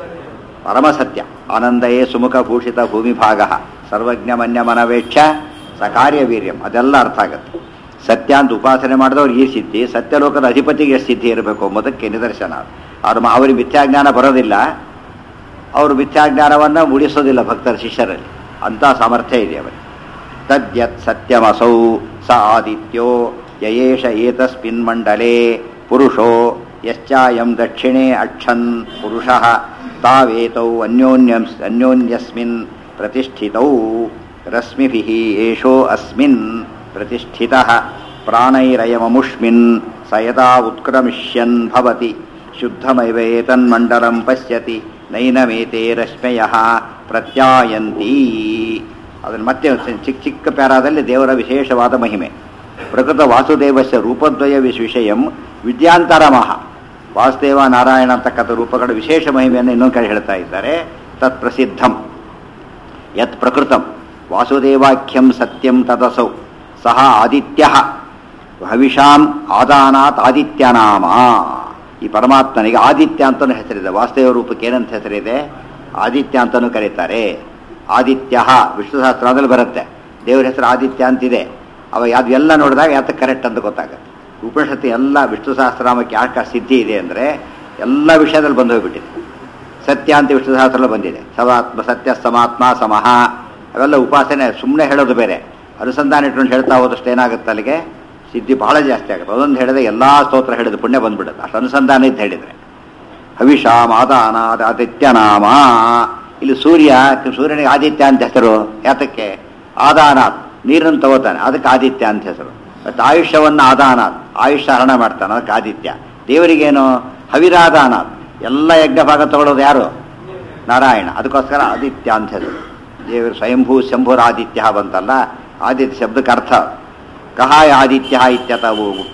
ಪರಮ ಸತ್ಯ ಆನಂದಯೇ ಸುಮುಖ ಭೂಷಿತ ಭೂಮಿ ಭಾಗ ಸರ್ವಜ್ಞ ಮನ್ಯ ಮನವೇಕ್ಷ ಸಕಾರ್ಯ ವೀರ್ಯಂ ಅದೆಲ್ಲ ಅರ್ಥ ಆಗುತ್ತೆ ಸತ್ಯ ಅಂತ ಉಪಾಸನೆ ಮಾಡಿದವ್ರು ಈ ಸಿದ್ಧಿ ಸತ್ಯಲೋಕದ ಅಧಿಪತಿಗೆ ಎಷ್ಟು ಸಿದ್ಧಿ ಇರಬೇಕು ಎಂಬುದಕ್ಕೆ ನಿದರ್ಶನ ಅವ್ರ ಮ- ಅವರಿಗೆ ಮಿಥ್ಯಾಜ್ಞಾನ ಬರೋದಿಲ್ಲ ಅವರು ಮಿಥ್ಯಾಜ್ಞಾನವನ್ನು ಉಳಿಸೋದಿಲ್ಲ ಭಕ್ತರ ಶಿಷ್ಯರಲ್ಲಿ ಅಂಥ ಸಾಮರ್ಥ್ಯ ಇದೆ ಅವರಿಗೆ ತದ್ಯತ್ ಸತ್ಯಮಸೌ ಸ ಆದಿತ್ಯೋ ಯಯೇಷ ಏತಸ್ಮಿನ್ ಮಂಡಲೆ ಪುರುಷೋ ಯಶ್ಚಾಯಂ ದಕ್ಷಿಣೆ ಅಕ್ಷನ್ ಪುರುಷಃ ತಾವೇತೌ ಅನ್ಯೋನ್ಯಂ ಅನ್ಯೋನ್ಯಸ್ಮಿನ್ ಪ್ರತಿಷ್ಠಿತೌ ರಶ್ಮಿಭಿಃ ಏಷೋ ಅಸ್ಮಿನ್ ಪ್ರತಿಷ್ಠಿತಃ ಪ್ರಾಣೈರಯಮಮುಷ್ಮಿನ್ ಸ ಯದಾ ಉತ್ಕ್ರಮಿಷ್ಯನ್ ಭವತಿ ಶುದ್ಧಮೈವ ಏತನ್ಮಂಡಲಂ ಪಶ್ಯತಿ ನೈನಮೇತೆ ರಶ್ಮಯಃ ಪ್ರತ್ಯಾಯಂತೀ ಅದನ್ನು ಮತ್ತೆ ಒಂದು ಚಿಕ್ಕ ಚಿಕ್ಕ ಪ್ಯಾರಾದಲ್ಲಿ ದೇವರ ವಿಶೇಷವಾದ ಮಹಿಮೆ ಪ್ರಕೃತ ವಾಸುದೇವಸ್ಯ ರೂಪದ್ವಯ ವಿಶ್ ವಿಷಯಂ ವಿದ್ಯಾಂತರಮಃ ವಾಸುದೇವ ನಾರಾಯಣ ಅಂತಕ್ಕಂಥ ರೂಪಗಳ ವಿಶೇಷ ಮಹಿಮೆಯನ್ನು ಇನ್ನೊಂದು ಕಡೆ ಹೇಳ್ತಾ ಇದ್ದಾರೆ ತತ್ ಪ್ರಸಿದ್ಧಂ ಯತ್ ಪ್ರಕೃತಂ ವಾಸುದೇವಾಖ್ಯಂ ಸತ್ಯಂ ತದಸೌ ಸಹ ಆದಿತ್ಯ ಹವಿಷಾಂ ಆದಾನಾತ್ ಆದಿತ್ಯನಾಮ ಈ ಪರಮಾತ್ಮನಿಗೆ ಆದಿತ್ಯ ಅಂತಲೂ ಹೆಸರಿದೆ ವಾಸುದೇವ ರೂಪಕ್ಕೆ ಏನಂತ ಹೆಸರಿದೆ ಆದಿತ್ಯ ಅಂತಲೂ ಕರೀತಾರೆ ಆದಿತ್ಯ ವಿಷ್ಣು ಸಹಸ್ರದಲ್ಲಿ ಬರುತ್ತೆ ದೇವರ ಹೆಸರು ಆದಿತ್ಯ ಅಂತಿದೆ ಅವ ಅದು ಎಲ್ಲ ನೋಡಿದಾಗ ಯಾತಕ್ಕೆ ಕರೆಕ್ಟ್ ಅಂತ ಗೊತ್ತಾಗುತ್ತೆ ಉಪನಿಷತ್ತು ಎಲ್ಲ ವಿಷ್ಣು ಸಹಸ್ರನಾಮಕ್ಕೆ ಯಾಕೆ ಸಿದ್ಧಿ ಇದೆ ಅಂದರೆ ಎಲ್ಲ ವಿಷಯದಲ್ಲಿ ಬಂದು ಹೋಗ್ಬಿಟ್ಟಿದೆ ಸತ್ಯ ಅಂತ ವಿಷ್ಣು ಸಹಸ್ರ ಬಂದಿದೆ ಸವಾತ್ಮ ಸತ್ಯ ಸಮಾತ್ಮ ಸಮಹ ಅವೆಲ್ಲ ಉಪಾಸನೆ ಸುಮ್ಮನೆ ಹೇಳೋದು ಬೇರೆ ಅನುಸಂಧಾನ ಇಟ್ಕೊಂಡು ಹೇಳ್ತಾ ಹೋದಷ್ಟು ಏನಾಗುತ್ತೆ ಅಲ್ಲಿಗೆ ಸಿದ್ಧಿ ಬಹಳ ಜಾಸ್ತಿ ಆಗುತ್ತೆ ಅದೊಂದು ಹೇಳಿದ್ರೆ ಎಲ್ಲ ಸ್ತೋತ್ರ ಹೇಳಿದ ಪುಣ್ಯ ಬಂದ್ಬಿಡುತ್ತೆ ಅಷ್ಟು ಅನುಸಂಧಾನ ಇದ್ದು ಹೇಳಿದರೆ ಹವಿಷ ಮಾದಾನ ಆದಿತ್ಯನಾಮ ಇಲ್ಲಿ ಸೂರ್ಯ ಸೂರ್ಯನಿಗೆ ಆದಿತ್ಯ ಅಂತ ಹೆಸರು ಯಾತಕ್ಕೆ ಆದಾನಾಥ್ ನೀರನ್ನು ತಗೋತಾನೆ ಅದಕ್ಕೆ ಆದಿತ್ಯ ಅಂತ ಹೆಸರು ಮತ್ತು ಆಯುಷ್ಯವನ್ನು ಆದಾನಾಥ್ ಆಯುಷ್ಯ ಹರಣ ಮಾಡ್ತಾನೆ ಅದಕ್ಕೆ ಆದಿತ್ಯ ದೇವರಿಗೇನು ಹವಿರಾದಾನಾಥ್ ಎಲ್ಲ ಯಜ್ಞ ಭಾಗ ತಗೊಳ್ಳೋದು ಯಾರು ನಾರಾಯಣ ಅದಕ್ಕೋಸ್ಕರ ಆದಿತ್ಯ ಅಂತ ಹೆಸರು ದೇವರು ಸ್ವಯಂಭೂ ಶಂಭುರ ಆದಿತ್ಯ ಬಂತಲ್ಲ ಆದಿತ್ಯ ಶಬ್ದಕ್ಕೆ ಅರ್ಥ ಕಹಾಯ ಆದಿತ್ಯ ಇತ್ಯತ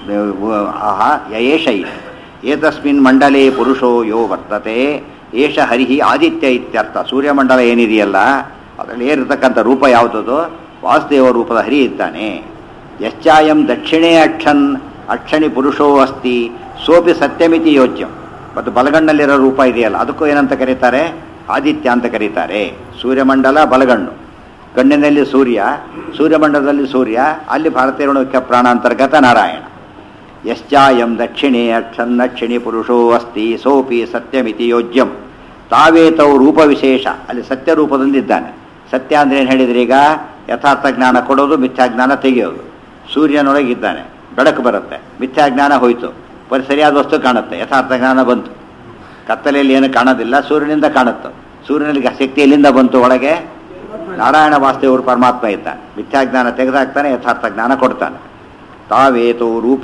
ಆಹ ಯಯೇಷ ಇತಿ. ಏತಸ್ಮಿನ್ ಮಂಡಲೇ ಪುರುಷೋ ಯೋ ವರ್ತತೆ ಏಷ ಹರಿಹಿ ಆದಿತ್ಯ ಇತ್ಯರ್ಥ ಸೂರ್ಯಮಂಡಲ ಏನಿದೆಯಲ್ಲ ಅದರಲ್ಲಿ ಏನಿರ್ತಕ್ಕಂಥ ರೂಪ ಯಾವುದದು ವಾಸುದೇವ ರೂಪದ ಹರಿ ಇದ್ದಾನೆ ಯಶ್ಚಾಯಂ ದಕ್ಷಿಣೇ ಅಕ್ಷನ್ ಅಕ್ಷಣಿ ಪುರುಷೋ ಅಸ್ತಿ ಸೋಪಿ ಸತ್ಯಮಿತಿ ಯೋಚ್ಯಂ ಮತ್ತು ಬಲಗಣ್ಣಲ್ಲಿರೋ ರೂಪ ಇದೆಯಲ್ಲ ಅದಕ್ಕೂ ಏನಂತ ಕರೀತಾರೆ ಆದಿತ್ಯ ಅಂತ ಕರೀತಾರೆ ಸೂರ್ಯಮಂಡಲ ಬಲಗಣ್ಣು ಕಣ್ಣಿನಲ್ಲಿ ಸೂರ್ಯ ಸೂರ್ಯಮಂಡಲದಲ್ಲಿ ಸೂರ್ಯ ಅಲ್ಲಿ ಭಾರತೀಯ ಪ್ರಾಣಾಂತರ್ಗತ ನಾರಾಯಣ ಯಶ್ಚಾಯಂ ದಕ್ಷಿಣೇ ಅಕ್ಷನ್ನಕ್ಷಿಣಿ ಪುರುಷೋ ಅಸ್ತಿ ಸೋಪಿ ಸತ್ಯಮಿತಿ ಯೋಜ್ಯಂ ತಾವೇತವು ರೂಪ ವಿಶೇಷ ಅಲ್ಲಿ ಸತ್ಯ ರೂಪದಿಂದಿದ್ದಾನೆ ಸತ್ಯ ಅಂದ್ರೆ ಏನು ಹೇಳಿದ್ರಿ ಈಗ ಯಥಾರ್ಥ ಜ್ಞಾನ ಕೊಡೋದು ಮಿಥ್ಯಾಜ್ಞಾನ ತೆಗೆಯೋದು ಸೂರ್ಯನೊಳಗಿದ್ದಾನೆ ಬೆಳಕು ಬರುತ್ತೆ ಮಿಥ್ಯಾಜ್ಞಾನ ಹೋಯ್ತು ಬರೀ ಸರಿಯಾದ ವಸ್ತು ಕಾಣುತ್ತೆ ಯಥಾರ್ಥ ಜ್ಞಾನ ಬಂತು ಕತ್ತಲೆಯಲ್ಲಿ ಏನು ಕಾಣೋದಿಲ್ಲ ಸೂರ್ಯನಿಂದ ಕಾಣುತ್ತೆ ಸೂರ್ಯನಲ್ಲಿ ಶಕ್ತಿ ಎಲ್ಲಿಂದ ಬಂತು ಒಳಗೆ ನಾರಾಯಣ ವಾಸ್ತವರು ಪರಮಾತ್ಮ ಇದ್ದಾನೆ ಮಿಥ್ಯಾಜ್ಞಾನ ತೆಗೆದಾಕ್ತಾನೆ ಯಥಾರ್ಥ ಜ್ಞಾನ ಕೊಡ್ತಾನೆ ತಾವೇತೋ ರೂಪ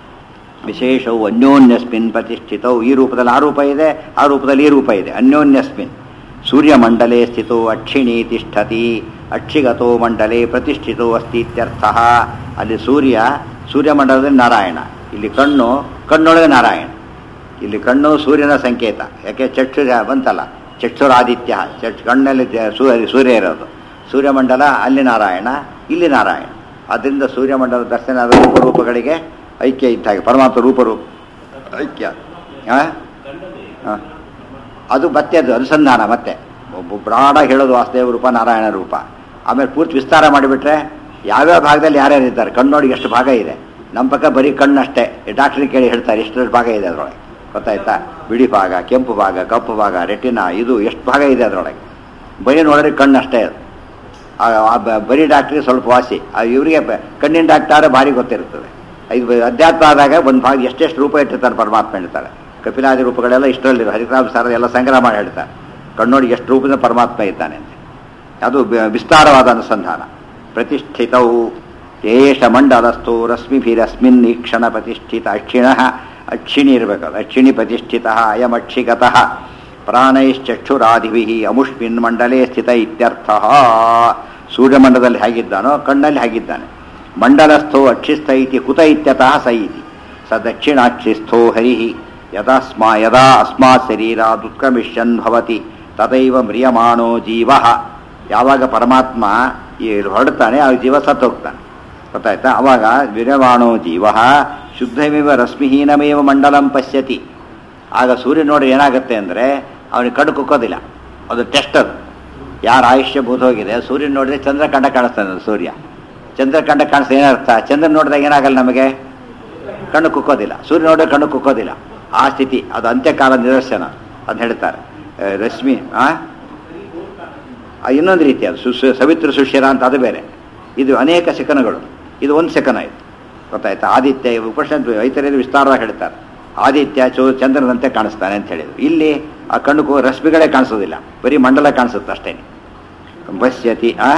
ವಿಶೇಷವು ಅನ್ಯೋನ್ಯಸ್ಮಿನ್ ಪ್ರತಿಷ್ಠಿತವು ಈ ರೂಪದಲ್ಲಿ ಆ ರೂಪ ಇದೆ ಆ ರೂಪದಲ್ಲಿ ಈ ರೂಪ ಇದೆ ಅನ್ಯೋನ್ಯಸ್ಮಿನ್ ಸೂರ್ಯಮಂಡಲೇ ಸ್ಥಿತೋ ಅಕ್ಷಿಣಿ ತಿಷ್ಠತಿ ಅಕ್ಷಿಗತೋ ಮಂಡಲೇ ಪ್ರತಿಷ್ಠಿತೋ ಅಸ್ತಿ ಇತ್ಯರ್ಥ ಅಲ್ಲಿ ಸೂರ್ಯ ಸೂರ್ಯಮಂಡಲದಲ್ಲಿ ನಾರಾಯಣ ಇಲ್ಲಿ ಕಣ್ಣು ಕಣ್ಣೊಳಗೆ ನಾರಾಯಣ ಇಲ್ಲಿ ಕಣ್ಣು ಸೂರ್ಯನ ಸಂಕೇತ ಯಾಕೆ ಚಕ್ಷುರ ಬಂತಲ್ಲ ಚಕ್ಷುರಾದಿತ್ಯ ಚಕ್ಷ ಕಣ್ಣಲ್ಲಿ ಜ- ಸೂರ್ಯ ಸೂರ್ಯ ಇರೋದು ಸೂರ್ಯಮಂಡಲ ಅಲ್ಲಿ ನಾರಾಯಣ ಇಲ್ಲಿ ನಾರಾಯಣ ಅದರಿಂದ ಸೂರ್ಯಮಂಡಲ ದರ್ಶನ ಆದ ರೂಪರೂಪಗಳಿಗೆ ಐಕ್ಯ ಇದ್ದಾಗೆ ಪರಮಾತ್ಮ ರೂಪರೂಪ ಐಕ್ಯ ಆ? ಆ. ಅದು ಮತ್ತೆ ಅದು ಅನುಸಂಧಾನ ಮತ್ತೆ ಒಬ್ಬ ಬ್ರಾಡ ಹೇಳೋದು ವಾಸುದೇವ ರೂಪ ನಾರಾಯಣ ರೂಪ ಆಮೇಲೆ ಪೂರ್ತಿ ವಿಸ್ತಾರ ಮಾಡಿಬಿಟ್ರೆ ಯಾವ್ಯಾವ ಭಾಗದಲ್ಲಿ ಯಾರ್ಯಾರು ಇದ್ದಾರೆ ಕಣ್ಣೋಡಿಗೆ ಎಷ್ಟು ಭಾಗ ಇದೆ ನಮ್ಮ ಪಕ್ಕ ಬರೀ ಕಣ್ಣಷ್ಟೇ ಡಾಕ್ಟ್ರಿಗೆ ಕೇಳಿ ಹೇಳ್ತಾರೆ ಎಷ್ಟು ಭಾಗ ಇದೆ ಅದರೊಳಗೆ ಗೊತ್ತಾಯ್ತಾ ಬಿಳಿ ಭಾಗ ಕೆಂಪು ಭಾಗ ಕಪ್ಪು ಭಾಗ ರೆಟಿನ ಇದು ಎಷ್ಟು ಭಾಗ ಇದೆ ಅದರೊಳಗೆ ಬರೀ ನೋಡಿದ್ರೆ ಕಣ್ಣಷ್ಟೇ ಅದು ಆ- ಆ ಬ- ಬರೀ ಡಾಕ್ಟ್ರಿಗೆ ಸ್ವಲ್ಪ ವಾಸಿ ಆ ಇವರಿಗೆ ಬ- ಕಣ್ಣಿನ ಡಾಕ್ಟರ್ ಭಾರಿ ಗೊತ್ತಿರ್ತದೆ ಇದು ಅಧ್ಯಾತ್ಮ ಆದಾಗ ಒಂದು ಭಾಗ ಎಷ್ಟೆಷ್ಟು ರೂಪ ಇಟ್ಟಿರ್ತಾರೆ ಪರಮಾತ್ಮ ಹೇಳ್ತಾರೆ ಕಪಿಲಾದಿ ರೂಪಗಳೆಲ್ಲ ಇಷ್ಟರಲ್ಲಿರೋ ಹರಿರಾಮ ಸಾರ ಎಲ್ಲ ಸಂಗ್ರಹ ಮಾಡಿ ಹೇಳ್ತಾರೆ ಕಣ್ಣೋಡಿಗೆ ಎಷ್ಟು ರೂಪದ ಪರಮಾತ್ಮ ಇದ್ದಾನೆ ಅಂತ ಅದು ಬ- ವಿಸ್ತಾರವಾದ ಅನುಸಂಧಾನ ಪ್ರತಿಷ್ಠಿತವು ಏಷ ಮಂಡಲಸ್ಥೋ ರಶ್ಮಿಭಿರಸ್ಮಿನ್ ಈಕ್ಷಣ ಪ್ರತಿಷ್ಠಿತ ಅಕ್ಷಿಣ ಅಕ್ಷಿಣಿ ಇರಬೇಕದು ಅಕ್ಷಿಣಿ ಪ್ರತಿಷ್ಠಿತ ಅಯಂ ಅಕ್ಷಿಗತಃ ಪ್ರಾಣೈಶ್ಚಕ್ಷುರಾದಿಭಿ ಅಮುಷ್ಮಿನ್ ಮಂಡಲೇ ಸ್ಥಿತ ಇತ್ಯರ್ಥ ಸೂರ್ಯಮಂಡಲದಲ್ಲಿ ಹೇಗಿದ್ದಾನೋ ಕಣ್ಣಲ್ಲಿ ಹೇಗಿದ್ದಾನೆ ಮಂಡಲಸ್ಥೋ ಅಕ್ಷಿಸ್ಥ ಇತಿ ಕುತ ಇತ್ಯತಃ ಸ ಇತಿ ಸ ದಕ್ಷಿಣಾಕ್ಷಿಸ್ಥೋ ಹರಿ ಯದಾಸ್ಮಾ ಯದಾ ಅಸ್ಮಾತ್ ಶರೀರಾತ್ ಉತ್ಕ್ರಮಿಷ್ಯನ್ ಭವತಿ ತದೈವ ಮ್ರಿಯಮಾಣೋ ಜೀವ ಯಾವಾಗ ಪರಮಾತ್ಮ ಈ ಹೊರಡ್ತಾನೆ ಆ ಜೀವ ಸತ್ತೋಗ್ತಾನೆ ಗೊತ್ತಾಯ್ತಾ ಅವಾಗ ವಿರಮಾಣೋ ಜೀವ ಶುದ್ಧಮೇವ ರಶ್ಮಿಹೀನಮೇವ ಮಂಡಲಂ ಪಶ್ಯತಿ ಆಗ ಸೂರ್ಯ ನೋಡಿ ಏನಾಗುತ್ತೆ ಅಂದರೆ ಅವನಿಗೆ ಕಣ್ಣು ಕುಕ್ಕೋದಿಲ್ಲ ಅದು ಟೆಸ್ಟ್ ಅದು ಯಾರ ಆಯುಷ್ಯ ಹೋಗಿದೆ ಸೂರ್ಯನ ನೋಡಿದ್ರೆ ಚಂದ್ರಕಂಡ ಕಾಣಿಸ್ತಾನೆ ಅದು ಸೂರ್ಯ ಚಂದ್ರಕಂಡ ಕಾಣಿಸ್ತಾ ಏನರ್ಥ ಚಂದ್ರ ನೋಡಿದಾಗ ಏನಾಗಲ್ಲ ನಮಗೆ ಕಣ್ಣು ಕುಕ್ಕೋದಿಲ್ಲ ಸೂರ್ಯ ನೋಡಿದ್ರೆ ಕಣ್ಣು ಕುಕ್ಕೋದಿಲ್ಲ ಆ ಸ್ಥಿತಿ ಅದು ಅಂತ್ಯಕಾಲ ನಿದರ್ಶನ ಅಂತ ಹೇಳ್ತಾರೆ ಆ, ರಶ್ಮಿ ಆ ಆ, ಇನ್ನೊಂದು ರೀತಿ ಅದು ಸು ಸು- ಸವಿತ್ರ ಸುಶ್ಯರ ಅಂತ ಅದು ಬೇರೆ ಇದು ಅನೇಕ ಸೆಕನ್ಗಳು ಇದು ಒಂದು ಸೆಕನ್ ಆಯಿತು ಗೊತ್ತಾಯ್ತಾ ಆದಿತ್ಯ ಉಪನಿಷತ್ ಐತರಲ್ಲಿ ವಿಸ್ತಾರವಾಗಿ ಹೇಳ್ತಾರೆ ಆದಿತ್ಯ ಚೋ ಚಂದ್ರನಂತೆ ಕಾಣಿಸ್ತಾನೆ ಅಂತ ಹೇಳಿದ್ರು ಇಲ್ಲಿ ಆ ಕಣ್ಣು ರಶ್ಮಿಗಳೇ ಕಾಣಿಸೋದಿಲ್ಲ ಬರೀ ಮಂಡಲ ಕಾಣಿಸುತ್ತೆ ಅಷ್ಟೇ ಬಸ್ಯತಿ ಆ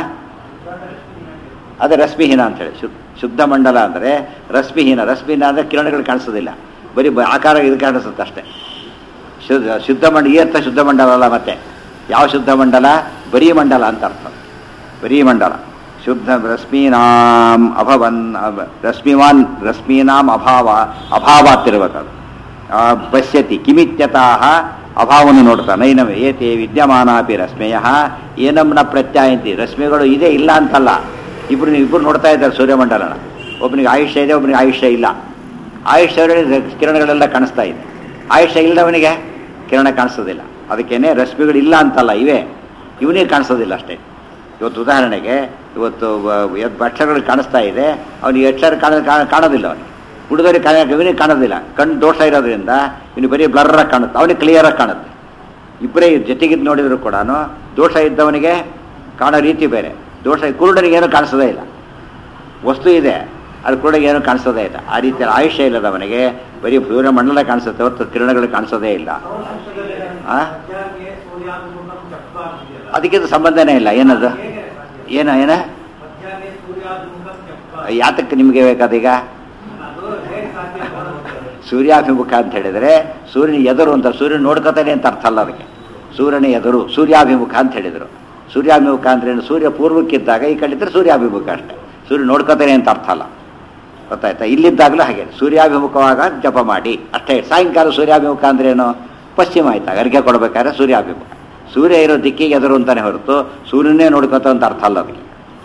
ಅದೇ ರಶ್ಮಿಹೀನ ಅಂತ ಹೇಳಿ ಶುದ್ಧ ಶುದ್ಧ ಮಂಡಲ ಅಂದರೆ ರಶ್ಮಿಹೀನ ರಶ್ಮಿಹೀನ ಅಂದರೆ ಕಿರಣಗಳು ಕಾಣಿಸೋದಿಲ್ಲ ಬರೀ ಬ- ಆಕಾರ ಇದು ಕಾಣಿಸುತ್ತೆ ಅಷ್ಟೇ ಶುದ್ಧ ಶುದ್ಧ ಮಂಡ ಈ ಅರ್ಥ ಶುದ್ಧ ಮಂಡಲ ಅಲ್ಲ ಮತ್ತೆ ಯಾವ ಶುದ್ಧ ಮಂಡಲ ಬರೀ ಮಂಡಲ ಅಂತ ಅರ್ಥ ಬರೀ ಮಂಡಲ ಶುದ್ಧ ರಶ್ಮೀನಾಂ ಅಭವನ್ ಅಭ- ರಶ್ಮಿವಾನ್ ರಶ್ಮೀನಾಂ ಅಭಾವ ಅಭಾವಾತಿರ್ಬೇಕದು ಆ, ಪಶ್ಯತಿ ಕಿಮಿತ್ಯತಃ ಅಭಾವವನ್ನು ನೋಡ್ತಾ ನೈನವೇ ಏತೆ ವಿದ್ಯಮಾನಾಪಿ ರಶ್ಮೆಯ ಏನಂನ ಪ್ರತ್ಯಾಯಂತಿ ರಶ್ಮಿಗಳು ಇದೆ ಇಲ್ಲ ಅಂತಲ್ಲ ಇಬ್ರು ಇಬ್ರು ನೋಡ್ತಾ ಇದ್ದಾರೆ ಸೂರ್ಯಮಂಡಲನ ಒಬ್ಬನಿಗೆ ಆಯುಷ್ಯ ಇದೆ ಒಬ್ಬನಿಗೆ ಆಯುಷ್ಯ ಇಲ್ಲ ಆಯುಷ್ಯ ಕಿರಣಗಳೆಲ್ಲ ಕಾಣಿಸ್ತಾ ಇದೆ ಆಯುಷ್ಯ ಇಲ್ಲದವನಿಗೆ ಕಿರಣ ಕಾಣಿಸೋದಿಲ್ಲ ಅದಕ್ಕೇನೆ ರಶ್ಮಿಗಳು ಇಲ್ಲ ಅಂತಲ್ಲ ಇವೆ ಇವನಿಗೆ ಕಾಣಿಸೋದಿಲ್ಲ ಅಷ್ಟೇ ಇವತ್ತು ಉದಾಹರಣೆಗೆ ಇವತ್ತು ಅಕ್ಷರಗಳು ಕಾಣಿಸ್ತಾ ಇದೆ ಅವನಿಗೆ ಅಕ್ಷರ ಕಾಣ ಕಾಣ- ಕಾಣೋದಿಲ್ಲ ಅವನಿಗೆ ಹುಡುಗರಿಗೆ ಕಾಣ ಇವನಿಗೆ ಕಾಣೋದಿಲ್ಲ ಕಣ್ಣು ದೋಷ ಇರೋದ್ರಿಂದ ಇವನಿಗೆ ಬರೀ ಬ್ಲರ್ರಾಗಿ ಕಾಣುತ್ತೆ ಅವನಿಗೆ ಕ್ಲಿಯರಾಗಿ ಕಾಣುತ್ತೆ ಇಬ್ಬರೇ ಜೊತೆಗಿದ್ದು ನೋಡಿದ್ರು ಕೂಡ ದೋಷ ಇದ್ದವನಿಗೆ ಕಾಣೋ ರೀತಿ ಬೇರೆ ದೋಷ ಕುರುಡನಿಗೆ ಏನೂ ಕಾಣಿಸೋದೇ ಇಲ್ಲ ವಸ್ತು ಇದೆ ಅದು ಕುರುಡನಿಗೆ ಏನೂ ಕಾಣಿಸೋದೇ ಇಲ್ಲ ಆ ರೀತಿಯಲ್ಲಿ ಆಯುಷ್ಯ ಇಲ್ಲದವನಿಗೆ ಬರೀ ಸೂರ್ಯ ಮಂಡಲ ಕಾಣಿಸುತ್ತೆ ಹೊರತು ಕಿರಣಗಳು ಕಾಣಿಸೋದೇ ಇಲ್ಲ ಆ? ಮಧ್ಯಾಹ್ನ ಸೂರ್ಯಾಭಿಮುಖಂ ಚಕ್ರ ಅಂತಿದೆಯಲ್ಲ. ಅದಕ್ಕಿಂತ ಸಂಬಂಧನೇ ಇಲ್ಲ ಏನದು ಹೇಗೆ ಸಾಧ್ಯ? ಏನ ಏನ ಮಧ್ಯಾಹ್ನ ಸೂರ್ಯಾಭಿಮುಖಂ ಚಕ್ರ. ಯಾತಕ್ಕೆ ನಿಮಗೆ ಬೇಕಾದೀಗ ಅದು ಹೇಗೆ ಸಾಧ್ಯ ಅಂತ ಸೂರ್ಯಾಭಿಮುಖ ಅಂತ ಹೇಳಿದರೆ ಸೂರ್ಯನ ಎದುರು ಅಂತ ಸೂರ್ಯನ ನೋಡ್ಕೋತಾನೆ ಅಂತ ಅರ್ಥ ಅಲ್ಲ ಅದಕ್ಕೆ ಸೂರ್ಯನ ಎದುರು ಸೂರ್ಯಾಭಿಮುಖ ಅಂತ ಹೇಳಿದರು ಸೂರ್ಯಾಭಿಮುಖ ಅಂದ್ರೆ ಏನು? ಸೂರ್ಯ ಪೂರ್ವಕ್ಕಿದ್ದಾಗ ಈ ಕಡೆ ಇದ್ರೆ ಸೂರ್ಯಾಭಿಮುಖ ಅಷ್ಟೇ ಸೂರ್ಯ ನೋಡ್ಕೋತಾನೆ ಅಂತ ಅರ್ಥ ಅಲ್ಲ ಗೊತ್ತಾಯ್ತಾ ಇಲ್ಲಿದ್ದಾಗಲೂ ಹಾಗೆ ಸೂರ್ಯಾಭಿಮುಖವಾಗ ಜಪ ಮಾಡಿ ಅಷ್ಟೇ ಸಾಯಂಕಾಲ ಸೂರ್ಯಾಭಿಮುಖ ಅಂದ್ರೇನು ಪಶ್ಚಿಮ ಆಯ್ತಾ ಅರ್ಘ್ಯ ಕೊಡ್ಬೇಕಾದ್ರೆ ಸೂರ್ಯಾಭಿಮುಖ ಸೂರ್ಯ ಇರೋ ದಿಕ್ಕಿಗೆ ಎದುರು ಅಂತಾನೆ ಹೊರತು ಸೂರ್ಯನೇ ನೋಡ್ಕೋತ ಅಂತ ಅರ್ಥ ಅಲ್ಲ ಅದಕ್ಕೆ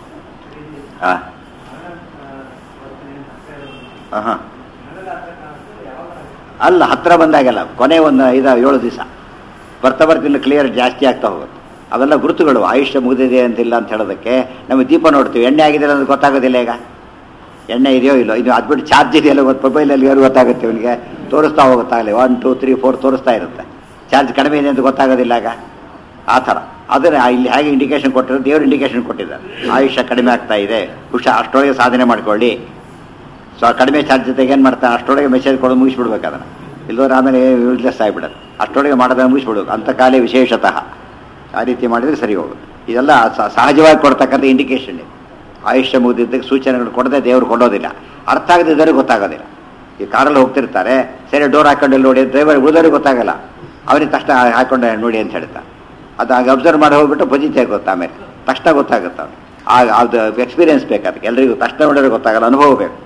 ಆ ಹಾಂ ಅಲ್ಲ ಹತ್ರ ಬಂದಾಗೆಲ್ಲ ಕೊನೆ ಒಂದು ಐದು ಏಳು ದಿವಸ ಬರ್ತಾ ಬರ್ತಿಲ್ಲ ಕ್ಲಿಯರ್ ಜಾಸ್ತಿ ಆಗ್ತಾ ಹೋಗುತ್ತೆ ಅವೆಲ್ಲ ಗುರುತುಗಳು ಆಯುಷ್ಯ ಮುಗಿದಿದೆ ಅಂತಿಲ್ಲ ಅಂತ ಹೇಳೋದಕ್ಕೆ ನಮಗೆ ದೀಪ ನೋಡ್ತೀವಿ ಎಣ್ಣೆ ಆಗಿದೆ ಅನ್ನೋದು ಗೊತ್ತಾಗೋದಿಲ್ಲ ಈಗ ಎಣ್ಣೆ ಇದೆಯೋ ಇಲ್ಲೋ ಇದು ಅದ್ಬಿಟ್ಟು ಚಾರ್ಜ್ ಇದೆಯಲ್ಲ ಗೊತ್ತು ಮೊಬೈಲಲ್ಲಿ ಏನು ಗೊತ್ತಾಗುತ್ತೆ ಅವನಿಗೆ ತೋರಿಸ್ತಾ ಹೋಗುತ್ತಾಗಲಿ ಒನ್ ಟೂ ತ್ರೀ ಫೋರ್ ತೋರಿಸ್ತಾ ಇರುತ್ತೆ ಚಾರ್ಜ್ ಕಡಿಮೆ ಇದೆ ಅಂತ ಗೊತ್ತಾಗೋದಿಲ್ಲ ಆಗ ಆ ಥರ ಅದನ್ನು ಇಲ್ಲಿ ಹೇಗೆ ಇಂಡಿಕೇಶನ್ ಕೊಟ್ಟಿರೋ ದೇವ್ರು ಇಂಡಿಕೇಶನ್ ಕೊಟ್ಟಿದ್ದಾರೆ ಆಯುಷ್ಯ ಕಡಿಮೆ ಆಗ್ತಾ ಇದೆ ಹುಷಾ ಅಷ್ಟೊಳಗೆ ಸಾಧನೆ ಮಾಡ್ಕೊಳ್ಳಿ ಸೊ ಕಡಿಮೆ ಚಾರ್ಜ್ ಜೊತೆಗೆ ಏನು ಮಾಡ್ತಾನೆ ಅಷ್ಟೊಳಗೆ ಮೆಸೇಜ್ ಕೊಡೋದು ಮುಗಿಸ್ಬಿಡ್ಬೇಕು ಅದನ್ನು ಇಲ್ಲದ್ರೆ ಆಮೇಲೆ ಯೂಸ್ಲೆಸ್ ಆಗಿಬಿಡೋದು ಅಷ್ಟೊಳಗೆ ಮಾಡೋದನ್ನು ಮುಗಿಸ್ಬಿಡ್ಬೇಕು ಅಂಥ ಕಾಲೇ ವಿಶೇಷತಃ ಆ ರೀತಿ ಮಾಡಿದರೆ ಸರಿ ಹೋಗುತ್ತೆ ಇದೆಲ್ಲ ಸ- ಸಹಜವಾಗಿ ಕೊಡ್ತಕ್ಕಂಥ ಇಂಡಿಕೇಶನ್ ಇದು ಆಯುಷ್ಯ ಮುಗಿದಿದ್ದಕ್ಕೆ ಸೂಚನೆಗಳು ಕೊಡದೆ ದೇವರು ಕೊಡೋದಿಲ್ಲ ಅರ್ಥ ಆಗದಿದ್ದರೆ ಗೊತ್ತಾಗೋದಿಲ್ಲ ಈ ಕಾರಲ್ಲಿ ಹೋಗ್ತಿರ್ತಾರೆ ಸರಿ ಡೋರ್ ಹಾಕೊಂಡು ಇಲ್ಲಿ ನೋಡಿ ಡ್ರೈವರ್ ಉಳಿದವ್ರಿಗೆ ಗೊತ್ತಾಗಲ್ಲ ಅವನಿಗೆ ತಕ್ಷಣ ಹಾಕೊಂಡು ನೋಡಿ ಅಂತ ಹೇಳ್ತಾರೆ ಅದು ಹಾಗೆ ಅಬ್ಸರ್ವ್ ಮಾಡಿ ಹೋಗ್ಬಿಟ್ಟು ಬಜಿತೆ ಗೊತ್ತಾ ಆಮೇಲೆ ತಕ್ಷಣ ಗೊತ್ತಾಗುತ್ತೆ ಅವ್ನಿಗೆ ಆಗ ಅದು ಎಕ್ಸ್ಪೀರಿಯನ್ಸ್ ಬೇಕು ಅದಕ್ಕೆ ಎಲ್ರಿಗೂ ತಕ್ಷಣ ನೋಡಿದ್ರೆ ಗೊತ್ತಾಗಲ್ಲ ಅನುಭವ ಬೇಕು